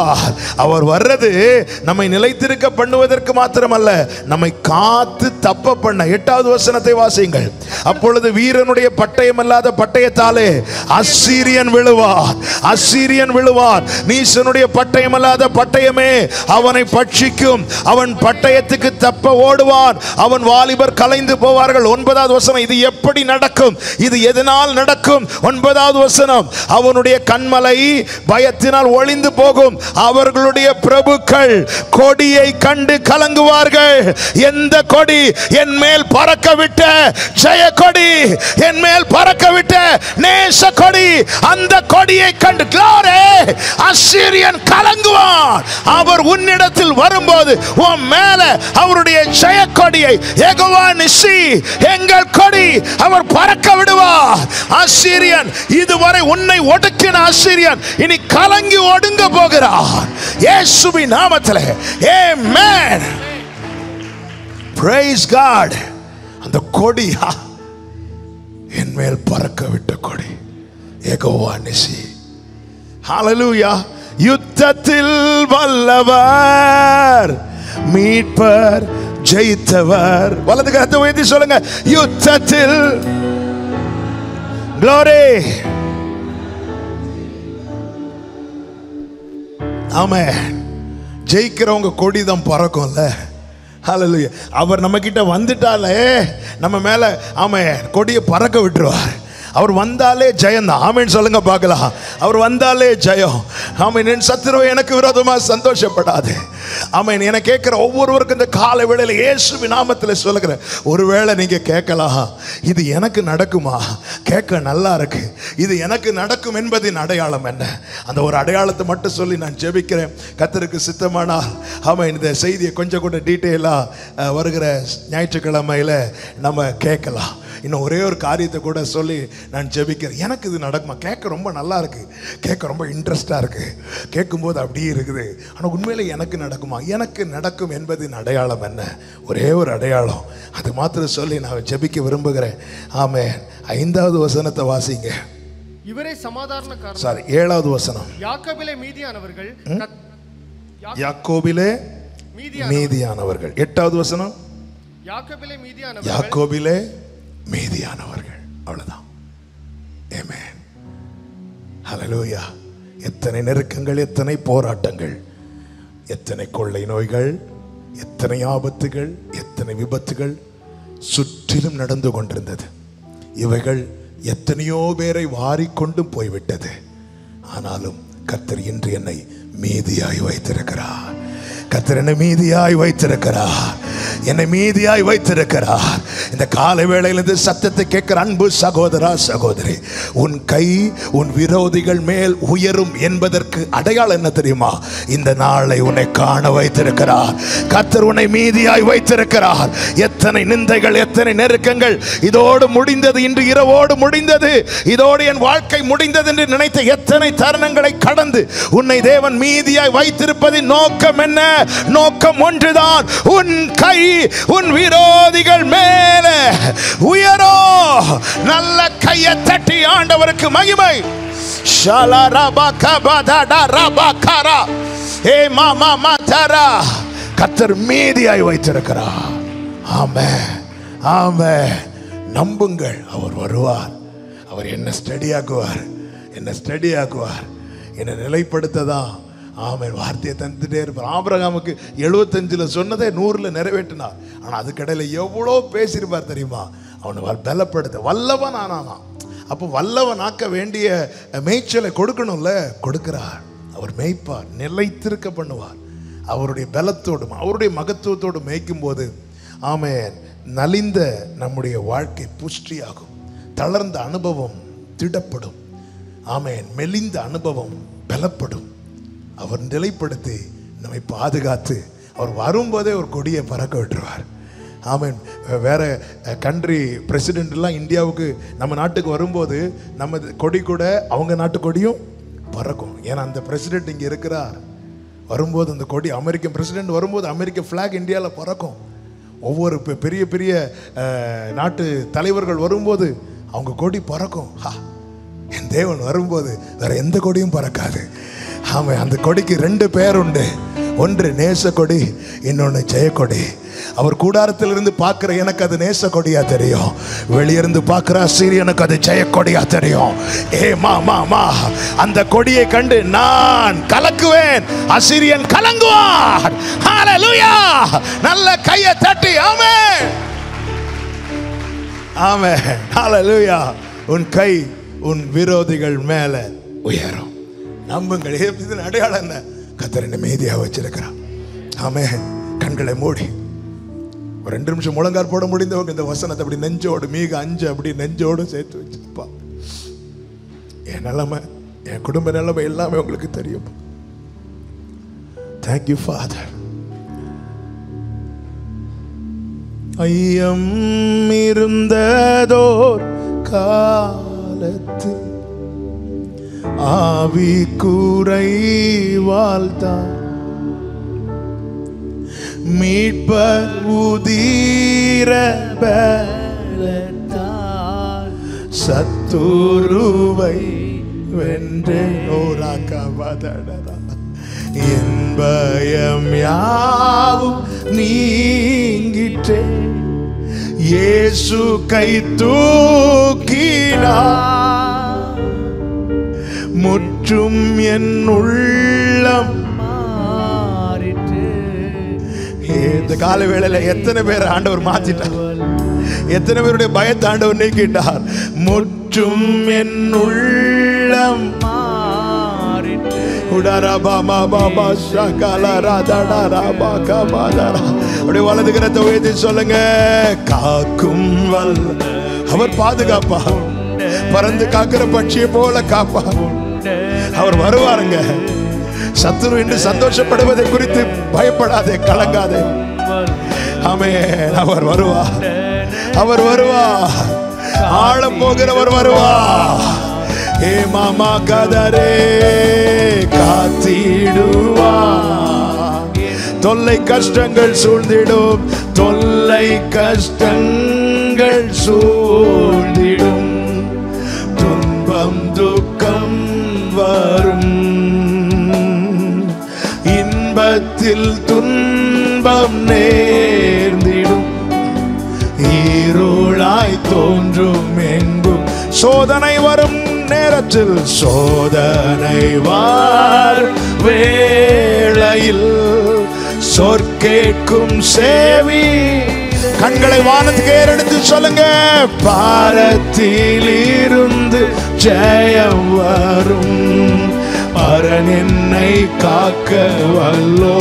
அவர் வர்றது நம்மை நிலைத்திருக்க பண்ணுவதற்கு மாத்திரமல்ல நம்மை காத்து தப்ப பண்ண எட்டாவது வசனத்தை வாசியுங்கள் அப்பொழுது வீரனுடைய பட்டயம் அல்லாத பட்டயத்தாலே அசீரியன் விழுவார் அசீரியன் விழுவார் நீசனுடைய பட்டயம் அல்லாத பட்டயமே அவனை பட்சிக்கும் அவன் பட்டயத்துக்கு தப்ப ஓடுவான் அவன் வாலிபர் கலைந்து போவார்கள் ஒன்பதாவது வசனம் இது எப்படி நடக்கும் இது எதனால் நடக்கும் ஒன்பதாவது வசனம் அவனுடைய கண்மலை பயத்தினால் ஒளிந்து போகும் அவர்களுடைய பிரபுக்கள் கொடியை கண்டு கலங்குவார்கள் எந்த கொடி என் மேல் பறக்க விட்ட ஜெய கொடி என் மேல் பறக்க விட்ட நேச கொடி அந்த கொடியை கண்டு glory அசிரியன் கலங்குவான் அவர் உன்னிடத்தில் வரும்போது உன் மேல அவருடைய ஜெய கொடியை எகவா நிசி எங்கள் கொடி அவர் பறக்க விடுவார் அசிரியன் இதுவரை உன்னை ஒடுக்கின அசிரியன் இனி கலங்கி ஒடுங்க போகிறார் இயேசுவின் நாமத்திலே ஆமென் praise god அந்த கொடி ஆ, என் மேல் பறக்க விட்ட கொடி ஏகோவா நிசி ஹalleluya யுத்தத்தில் வல்லவர் மீட்பர் ஜெயித்தவர் வலது கரத்தை உயர்த்தி சொல்லுங்க யுத்தத்தில் glory ஆமே ஜெயிக்கிறவங்க கொடி தான் பறக்கும்ல ஹalleluya அவர் நம்ம கிட்ட வந்துட்டாலே நம்ம மேல ஆமே கொடியை பறக்க விட்டுருவார் அவர் வந்தாலே ஜெயம் தான் ஆமேன்னு சொல்லுங்க பார்க்கலாம் அவர் வந்தாலே ஜெயம் ஆமேன் என் சத்துருவை எனக்கு விரோதமா சந்தோஷப்படாது ஆமேன் என கேட்கிற ஒவ்வொருவருக்கும் இந்த காலை வேளையில இயேசுவி நாமத்தில் சொல்லுகிறேன் ஒருவேளை நீங்க கேட்கலாம் இது எனக்கு நடக்குமா கேட்க நல்லா இருக்கு இது எனக்கு நடக்கும் என்பதின் அடையாளம் என்ன அந்த ஒரு அடையாளத்தை மட்டும் சொல்லி நான் ஜெபிக்கிறேன் கத்தருக்கு சித்தமானால் ஆமாம் இந்த செய்தியை கொஞ்சம் கூட டீட்டெயிலாக வருகிற ஞாயிற்றுக்கிழமையில் நம்ம கேட்கலாம் இன்னும் ஒரே ஒரு காரியத்தை கூட சொல்லி நான் ஜெபிக்கிறேன் எனக்கு இது நடக்குமா கேட்க ரொம்ப நல்லா இருக்கு கேட்க ரொம்ப இன்ட்ரெஸ்டாக இருக்கு கேட்கும்போது அப்படியே இருக்குது ஆனால் உண்மையில எனக்கு நடக்குமா எனக்கு நடக்கும் என்பதின் அடையாளம் என்ன ஒரே ஒரு அடையாளம் அது மாத்திரம் சொல்லி நான் ஜெபிக்க விரும்புகிறேன் ஆமே ஐந்தாவது வசனத்தை வாசிங்க இவரே சமாதானக்காரன் சாரி ஏழாவது வசனம் யாக்கோபிலே மீதியானவர்கள் கத்- யா- யாக்கோபிலே மீதியான மீதியானவர்கள் எட்டாவது வசனம் யாக்கோபிலே மீதியானவர்கள் யாக்கோபிலே மீதியானவர்கள் அவ்வளவுதான் ஆமென் ஹalleluya எத்தனை நெருக்கங்கள் எத்தனை போராட்டங்கள் எத்தனை கொள்ளை நோய்கள் எத்தனை ஆபத்துகள் எத்தனை விபத்துகள் சுற்றிலும் நடந்து கொண்டிருந்தது இவைகள் எத்தனையோ பேரை வாரிக்கொண்டும் போய்விட்டது ஆனாலும் கர்த்தர் இன்று என்னை மீதியாய் வைத்திருக்கிறார் கர்த்தர் என்னை மீதியாய் வைத்திருக்கிறார் என்னை மீதியாய் வைத்திருக்கிறார் இந்த காலை வேளையில் இந்த சத்தத்தை கேட்கிற அன்பு சகோதரா சகோதரி உன் கை உன் விரோதிகள் மேல் உயரும் என்பதற்கு அடையாளம் என்ன தெரியுமா இந்த நாளை உன்னை காண வைத்திருக்கிறார் கர்த்தர் உன்னை மீதியாய் வைத்திருக்கிறார் எத்தனை நிந்தைகள் எத்தனை நெருக்கங்கள் இதோடு முடிந்தது இன்று இரவோடு முடிந்தது இதோடு என் வாழ்க்கை முடிந்தது என்று நினைத்த எத்தனை தருணங்களை கடந்து உன்னை தேவன் மீதியாய் வைத்திருப்பதின் நோக்கம் என்ன நோக்கம் ஒன்றுதான் உன் கை உன் விரோதிகள் மேல உயரோ நல்ல கையை தட்டி ஆண்டவருக்கு மகிமை ஷாலா ரபா கபதடா ரபா கரா ஏ மாமா மாதரா கத்தர் மீதியாய் வைத்திருக்கிறார் ஆமே ஆமே நம்புங்கள் அவர் வருவார் அவர் என்ன ஸ்டடி ஆக்குவார் என்ன ஸ்டடி ஆக்குவார் என்னை நிலைப்படுத்ததான் ஆமென் வார்த்தையை தந்துட்டே இருப்பார் ஆபிரகாமுக்கு எழுபத்தஞ்சில் சொன்னதை நூறில் நிறைவேற்றினார் ஆனால் அதுக்கடையில் எவ்வளோ பேசியிருப்பார் தெரியுமா அவனை வ- பலப்படுத்த வல்லவன் ஆனானாம் அப்போ வல்லவன் ஆக்க வேண்டிய மேய்ச்சலை கொடுக்கணும்ல கொடுக்கிறார் அவர் மேய்ப்பார் நிலைத்திருக்க பண்ணுவார் அவருடைய பலத்தோடும் அவருடைய மகத்துவத்தோடு மேய்க்கும் போது ஆமென் நலிந்த நம்முடைய வாழ்க்கை புஷ்டியாகும் தளர்ந்த அனுபவம் திடப்படும் ஆமென் மெலிந்த அனுபவம் பலப்படும் அவர் நிலைப்படுத்தி நம்மை பாதுகாத்து அவர் வரும்போதே ஒரு கொடியை பறக்க விட்டுருவார் ஆமென் வேற கண்ட்ரி பிரசிடென்ட்லாம் இந்தியாவுக்கு நம்ம நாட்டுக்கு வரும்போது நம்ம கொடி கூட அவங்க நாட்டு கொடியும் பறக்கும் ஏன்னா அந்த பிரசிடென்ட் இங்கே இருக்கிறார் வரும்போது அந்த கொடி அமெரிக்கன் பிரசிடென்ட் வரும்போது அமெரிக்க ஃப்ளாக் இந்தியாவில் பறக்கும் ஒவ்வொரு பெ- பெரிய பெரிய அஹ், நாட்டு தலைவர்கள் வரும்போது அவங்க கொடி பறக்கும் ஹா என் தேவன் வரும்போது வேற எந்த கொடியும் பறக்காது ஆமா அந்த கொடிக்கு ரெண்டு பேர் உண்டு ஒன்று நேச கொடி இன்னொன்று ஜெயக்கொடி அவர் கூடாரத்திலிருந்து பார்க்கிற எனக்கு அது நேச கொடியா தெரியும் வெளியிருந்து பார்க்கிற சீரியனுக்கு அது ஜெயக்கொடியா தெரியும் ஏ மா மா மா அந்த கொடியை கண்டு நான் கலக்குவேன் அசிரியன் கலங்குவான் ஹalleluya நல்ல கையை தட்டி ஆமென் ஆமென் ஹalleluya உன் கை உன் விரோதிகள் மேல உயரும் நம்புங்கள் இதன் அடையாளம் என்ன கத்தர் என்ன மீதியா வச்சிருக்கிறான் ஆமே கண்களை மூடி ஒரு ரெண்டு நிமிஷம் முழங்கால் போட முடிந்தவங்க இந்த வசனத்தை அப்படி நெஞ்சோடு மீக அஞ்சு அப்படி நெஞ்சோடு சேர்த்து வச்சிருப்பா என் நிலைமை என் குடும்ப நிலைமை எல்லாமே உங்களுக்கு தெரியும் தேங்க்யூ ஃபாதர் ஐயம் இருந்ததோர் காலத்து ஆவி கூரை வாழ்த்தான் மீட்பர் உதீர பலத்தால் சத்துருவை வென்றே ஓராக்கவதடரா என் பயம் யாவும் நீங்கிற்றே இயேசு கை தூக்கினார் முற்றும் என் உள்ளம் மாறிற்று இந்த கால வேளையில எத்தனை பேர் ஆண்டவர் மாத்திட்டார் எத்தனை பேருடைய பயத்தை ஆண்டவர் நீக்கிட்டார் முற்றும் என் உள்ளம் மாறிற்று உடரபாமா பாபா ஷகலரா தடரபா கபாதரா. அப்படியே வலது கரத்தை உயர்த்தி சொல்லுங்க காக்கும் வல்ல அவர் பாதுகாப்பா பறந்து காக்கிற பட்சியை போல காப்பா அவர் வருவாருங்க சத்துரு என்று சந்தோஷப்படுவதை குறித்து பயப்படாதே கலங்காதே ஆமே அவர் வருவா அவர் வருவா ஆழ போகிறவர் வருவா ஏ மாமா கதரே காத்திடுவா தொல்லை கஷ்டங்கள் சூழ்ந்திடும் தொல்லை கஷ்டங்கள் சூழ்ந்திடும் துன்பம் துக்கம் வரும் இன்பத்தில் துன்பம் நேர்ந்திடும் ஈருளாய் தோன்றும் எங்கும் சோதனை வரும் நேரத்தில் சோதனை வார் வேளையில் சொற்கேட்கும் சேவி கண்களை வானத்துக்கு ஏறெடுத்து சொல்லுங்க பாரத்தில் இருந்து ஜெயம் வரும் பரன் என்னை காக்க வல்லோ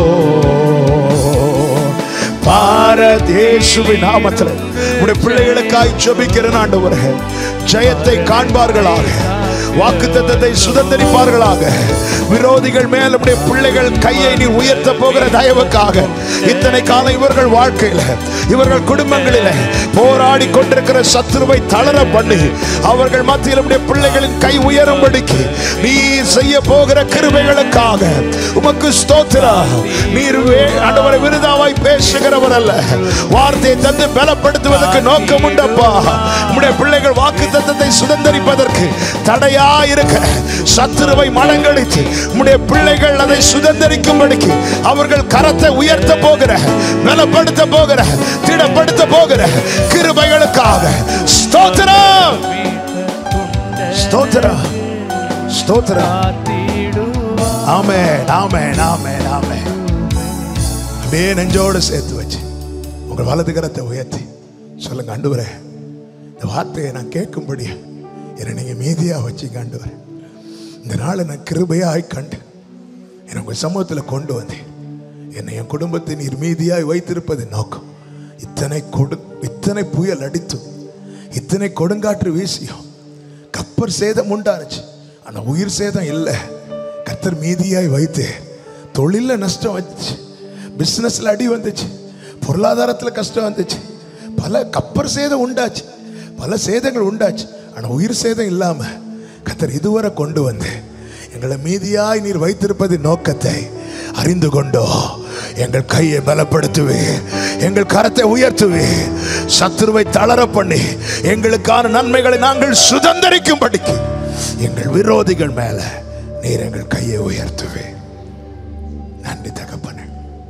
பாரதேசுவின் நாமத்தில் உடைய பிள்ளைகளுக்காய் ஜெபிக்கிறேன் ஆண்டவரே ஜெயத்தை காண்பார்களாக வாக்கு தத்தத்தை சுதந்திரிப்பார்களாக விரோதிகள் மேல் உடைய பிள்ளைகள் கையை நீ உயர்த்த போகிற தயவுக்காக இத்தனை காலம் இவர்கள் வாழ்க்கையில இவர்கள் குடும்பங்களில போராடி கொண்டிருக்கிற சத்துருவை தளர பண்ணி அவர்கள் மத்தியில் உடைய பிள்ளைகளின் கை உயரும்படிக்கு நீ செய்ய போகிற கிருபைகளுக்காக உமக்கு ஸ்தோத்திரா நீர் வே- ஆண்டவரை விருதாவாய் பேசுகிறவர் அல்ல வார்த்தையை தந்து பலப்படுத்துவதற்கு நோக்கம் உண்டப்பா உம்முடைய பிள்ளைகள் வாக்கு தத்தத்தை சுதந்திரிப்பதற்கு தடையா இருக்க சத்துருவை மடங்கடித்து உம்முடைய பிள்ளைகள் அதை சுதந்திரிக்கும்படிக்கு அவர்கள் கரத்தை உயர்த்த போகிற பலப்படுத்த போகிற திடப்படுத்த போகிற கிருபைகளுக்காக ஸ்தோத்திரம் ஸ்தோத்திரம் ஸ்தோத்திரம் ஆமே ஆமே ஆமே ஆமே அப்படியே நெஞ்சோடு சேர்த்து வச்சு உங்கள் வலது கரத்தை உயர்த்தி சொல்லுங்க ஆண்டவரே இந்த வார்த்தையை நான் கேட்கும்படி என்னை நீங்க மீதியா வச்சு ஆண்டவரே இந்த நாளை நான் கிருபையாய் கண்டு என்னை உங்கள் சமூகத்தில் கொண்டு வந்தேன் என்னை என் குடும்பத்தை நீர் மீதியாய் வைத்திருப்பது நோக்கம் இத்தனை கொடு இத்தனை புயல் அடித்தும் இத்தனை கொடுங்காற்று வீசியும் கப்பர் சேதம் உண்டானுச்சு ஆனா உயிர் சேதம் இல்லை கத்தர் மீதியாய் வைத்து தொழில நஷ்டம் வந்துச்சு பிசினஸ்ல அடி வந்துச்சு பொருளாதாரத்துல கஷ்டம் வந்துச்சு பல கப்பர் சேதம் உண்டாச்சு பல சேதங்கள் உண்டாச்சு ஆனா உயிர் சேதம் இல்லாம கத்தர் இதுவரை கொண்டு வந்து எங்களை மீதியாய் நீர் வைத்திருப்பது நோக்கத்தை அறிந்து கொண்டோ எங்கள் கையை பலப்படுத்துவே எங்கள் கரத்தை உயர்த்துவே சத்துருவை தளர பண்ணி எங்களுக்கான நன்மைகளை நாங்கள் சுதந்திரிக்கும்படிக்கு எங்கள் விரோதிகள் மேல நீர் எங்கள் கையை உயர்த்துவே நன்றி தகப்பனே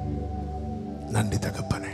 நன்றி தகப்பனே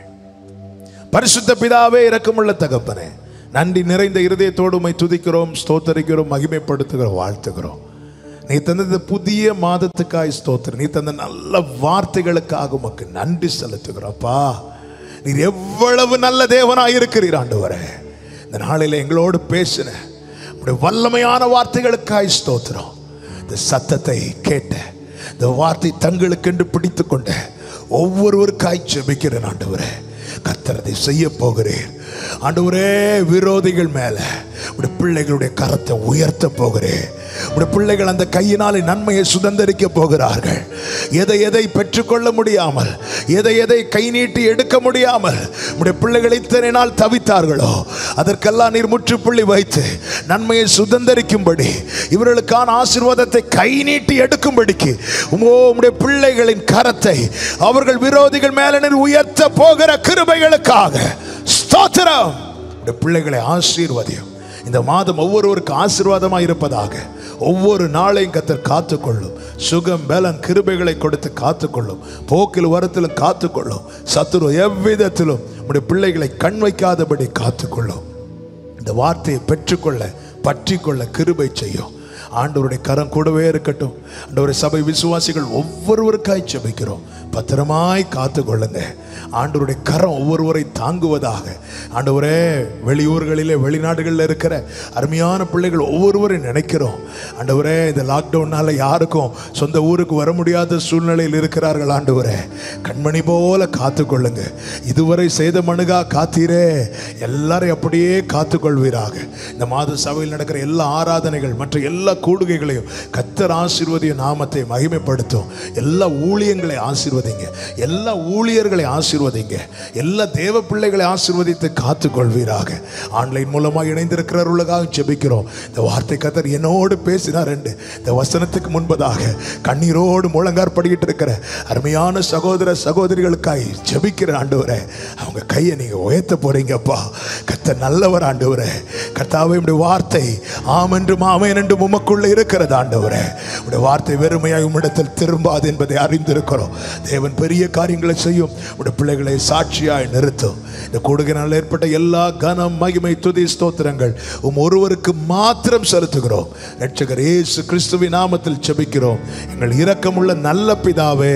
பரிசுத்த பிதாவே இரக்கமுள்ள தகப்பனே நன்றி நிறைந்த இருதயத்தோடு உம்மை துதிக்கிறோம் ஸ்தோத்தரிக்கிறோம் மகிமைப்படுத்துகிறோம் வாழ்த்துகிறோம் நீ தந்த புதிய மாதத்துக்காய் ஸ்தோத்திரம் நீ தந்த நல்ல வார்த்தைகளுக்காக உமக்கு நன்றி செலுத்துகிறோப்பா நீர் எவ்வளவு நல்ல தேவனாய் இருக்கிறீர் ஆண்டவரே இந்த நாளில் எங்களோடு பேசின உம்முடைய வல்லமையான வார்த்தைகளுக்காய் ஸ்தோத்திரம் இந்த சத்தத்தை கேட்ட இந்த வார்த்தை தங்களுக்கென்று பிடித்து கொண்ட ஒவ்வொருவருக்காய் ஜெபிக்கிறேன் ஆண்டவரே கர்த்தரதை செய்ய போகிறேன் ஆண்டவரே விரோதிகள் மேல உடைய பிள்ளைகளுடைய கரத்தை உயர்த்த போகிறேன் உடைய பிள்ளைகள் அந்த கையினாலே நன்மையை சுதந்திரிக்க போகிறார்கள் எதை எதை பெற்றுக்கொள்ள முடியாமல் எதை எதை கை நீட்டி எடுக்க முடியாமல் உடைய பிள்ளைகள் இத்தனை நாள் தவித்தார்களோ அதற்கெல்லாம் நீர் முற்றுப்புள்ளி வைத்து நன்மையை சுதந்திரிக்கும்படி இவர்களுக்கான ஆசீர்வாதத்தை கை நீட்டி எடுக்கும்படிக்கு உமோ உம்முடைய பிள்ளைகளின் கரத்தை அவர்கள் விரோதிகள் மேல நீர் உயர்த்த போகிற கிருபைகளுக்காக ஸ்தோத்திரம் உடைய பிள்ளைகளை ஆசீர்வதியும் இந்த மாதம் ஒவ்வொருவருக்கு ஆசீர்வாதமாக இருப்பதாக ஒவ்வொரு நாளையும் கத்தர் காத்துக்கொள்ளும் சுகம் பலன் கிருபைகளை கொடுத்து காத்துக்கொள்ளும் போக்கில் வரத்திலும் காத்துக்கொள்ளும் சத்துரு எவ்விதத்திலும் உடைய பிள்ளைகளை கண் வைக்காதபடி காத்துக்கொள்ளும் இந்த வார்த்தையை பெற்றுக்கொள்ள பற்றிக்கொள்ள கிருபை செய்யும் ஆண்டவருடைய கரம் கூடவே இருக்கட்டும் ஆண்டவருடைய சபை விசுவாசிகள் ஒவ்வொருவருக்காய் ஜெபிக்கிறோம் பத்திரமாய் காத்து கொள்ளுங்க ஆண்டவருடைய கரம் ஒவ்வொருவரை தாங்குவதாக ஆண்டவரே வெளியூர்களிலே வெளிநாடுகளில் இருக்கிற அருமையான பிள்ளைகள் ஒவ்வொருவரையும் நினைக்கிறோம் ஆண்டவரே இந்த லாக்டவுனால யாருக்கும் சொந்த ஊருக்கு வர முடியாத சூழ்நிலையில் இருக்கிறார்கள் ஆண்டவரே கண்மணி போல காத்து கொள்ளுங்க இதுவரை செய்த மனுகா காத்தீரே எல்லாரையும் அப்படியே காத்துக்கொள்வீராக இந்த மாத சபையில் நடக்கிற எல்லா ஆராதனைகள் மற்ற எல்லா கூடுகைகளையும் கத்தர் ஆசீர்வதிய நாமத்தை மகிமைப்படுத்தும் எல்லா ஊழியங்களை ஆசீர்வதிங்க எல்லா ஊழியர்களை ஆசீர்வதிங்க எல்லா தேவ பிள்ளைகளை ஆசீர்வதித்து காத்துக்கொள்வீராக ஆன்லைன் மூலமாக இணைந்திருக்கிறவர்களுக்காக ஜெபிக்கிறோம் இந்த வார்த்தை கத்தர் என்னோடு பேசினார் என்று இந்த வசனத்துக்கு முன்பதாக கண்ணீரோடு முழங்கார் படிக்கிட்டு இருக்கிற அருமையான சகோதர சகோதரிகளுக்காய் ஜெபிக்கிற ஆண்டவரே அவங்க கையை நீங்க உயர்த்த போறீங்கப்பா கத்த நல்லவர் ஆண்டவரே கர்த்தாவே உடைய வார்த்தை ஆம் என்றும் ஆமேன் என்றும் உமக்குள்ள இருக்கிறது ஆண்டவரே உடைய வார்த்தை வெறுமையாய் உம்மிடத்தில் திரும்பாது என்பதை அறிந்திருக்கிறோம் தேவன் பெரிய காரியங்களை செய்யும் உடைய பிள்ளைகளை சாட்சியாய் நிறுத்தும் இந்த கூடுகையினால் ஏற்பட்ட எல்லா கனம் மகிமை துதி ஸ்தோத்திரங்கள் உம் ஒருவருக்கு மாத்திரம் செலுத்துகிறோம் ரட்சகர் இயேசு கிறிஸ்துவின் நாமத்தில் ஜெபிக்கிறோம் எங்கள் இரக்கமுள்ள நல்ல பிதாவே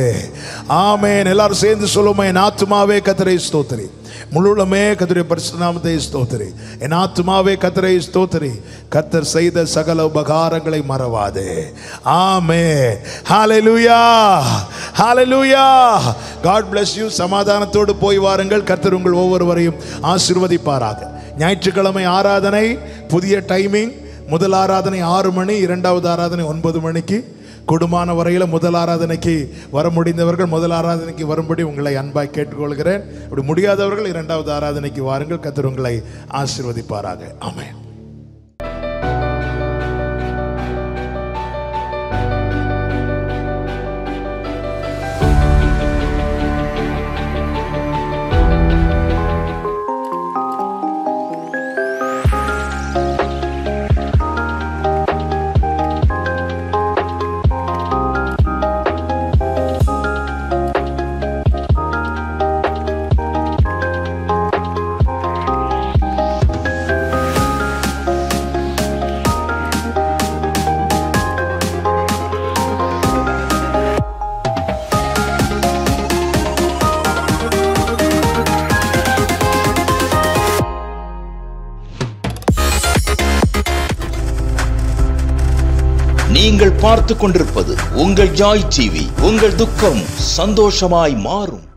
ஆமென் எல்லாரும் சேர்ந்து சொல்லுமே என் ஆத்துமாவே கத்தரை ஸ்தோத்திரி முழுளமே கத்தருடைய பரிசுநாமத்தை ஸ்தோத்திரி என் ஆத்துமாவே கத்தரை ஸ்தோத்திரி கத்தர் செய்த சகல உபகாரங்களை மறவாதே ஆமே ஹalleluya ஹalleluya God bless you சமாதானத்தோடு போய் வாருங்கள் கர்த்தர் உங்கள் ஒவ்வொருவரையும் ஆசீர்வதிப்பாராக ஞாயிற்றுக்கிழமை ஆராதனை புதிய டைமிங் முதல் ஆராதனை ஆறு மணி இரண்டாவது ஆராதனை ஒன்பது மணிக்கு குடும்பமான வரையில் முதல் ஆராதனைக்கு வர முடிந்தவர்கள் முதல் ஆராதனைக்கு வரும்படி உங்களை அன்பாய் கேட்டுக்கொள்கிறேன் அப்படி முடியாதவர்கள் இரண்டாவது ஆராதனைக்கு வாருங்கள் கத்தர் உங்களை ஆசீர்வதிப்பாராக ஆமென் நீங்கள் பார்த்துக் கொண்டிருப்பது உங்கள் ஜாய் டிவி உங்கள் துக்கம் சந்தோஷமாய் மாறும்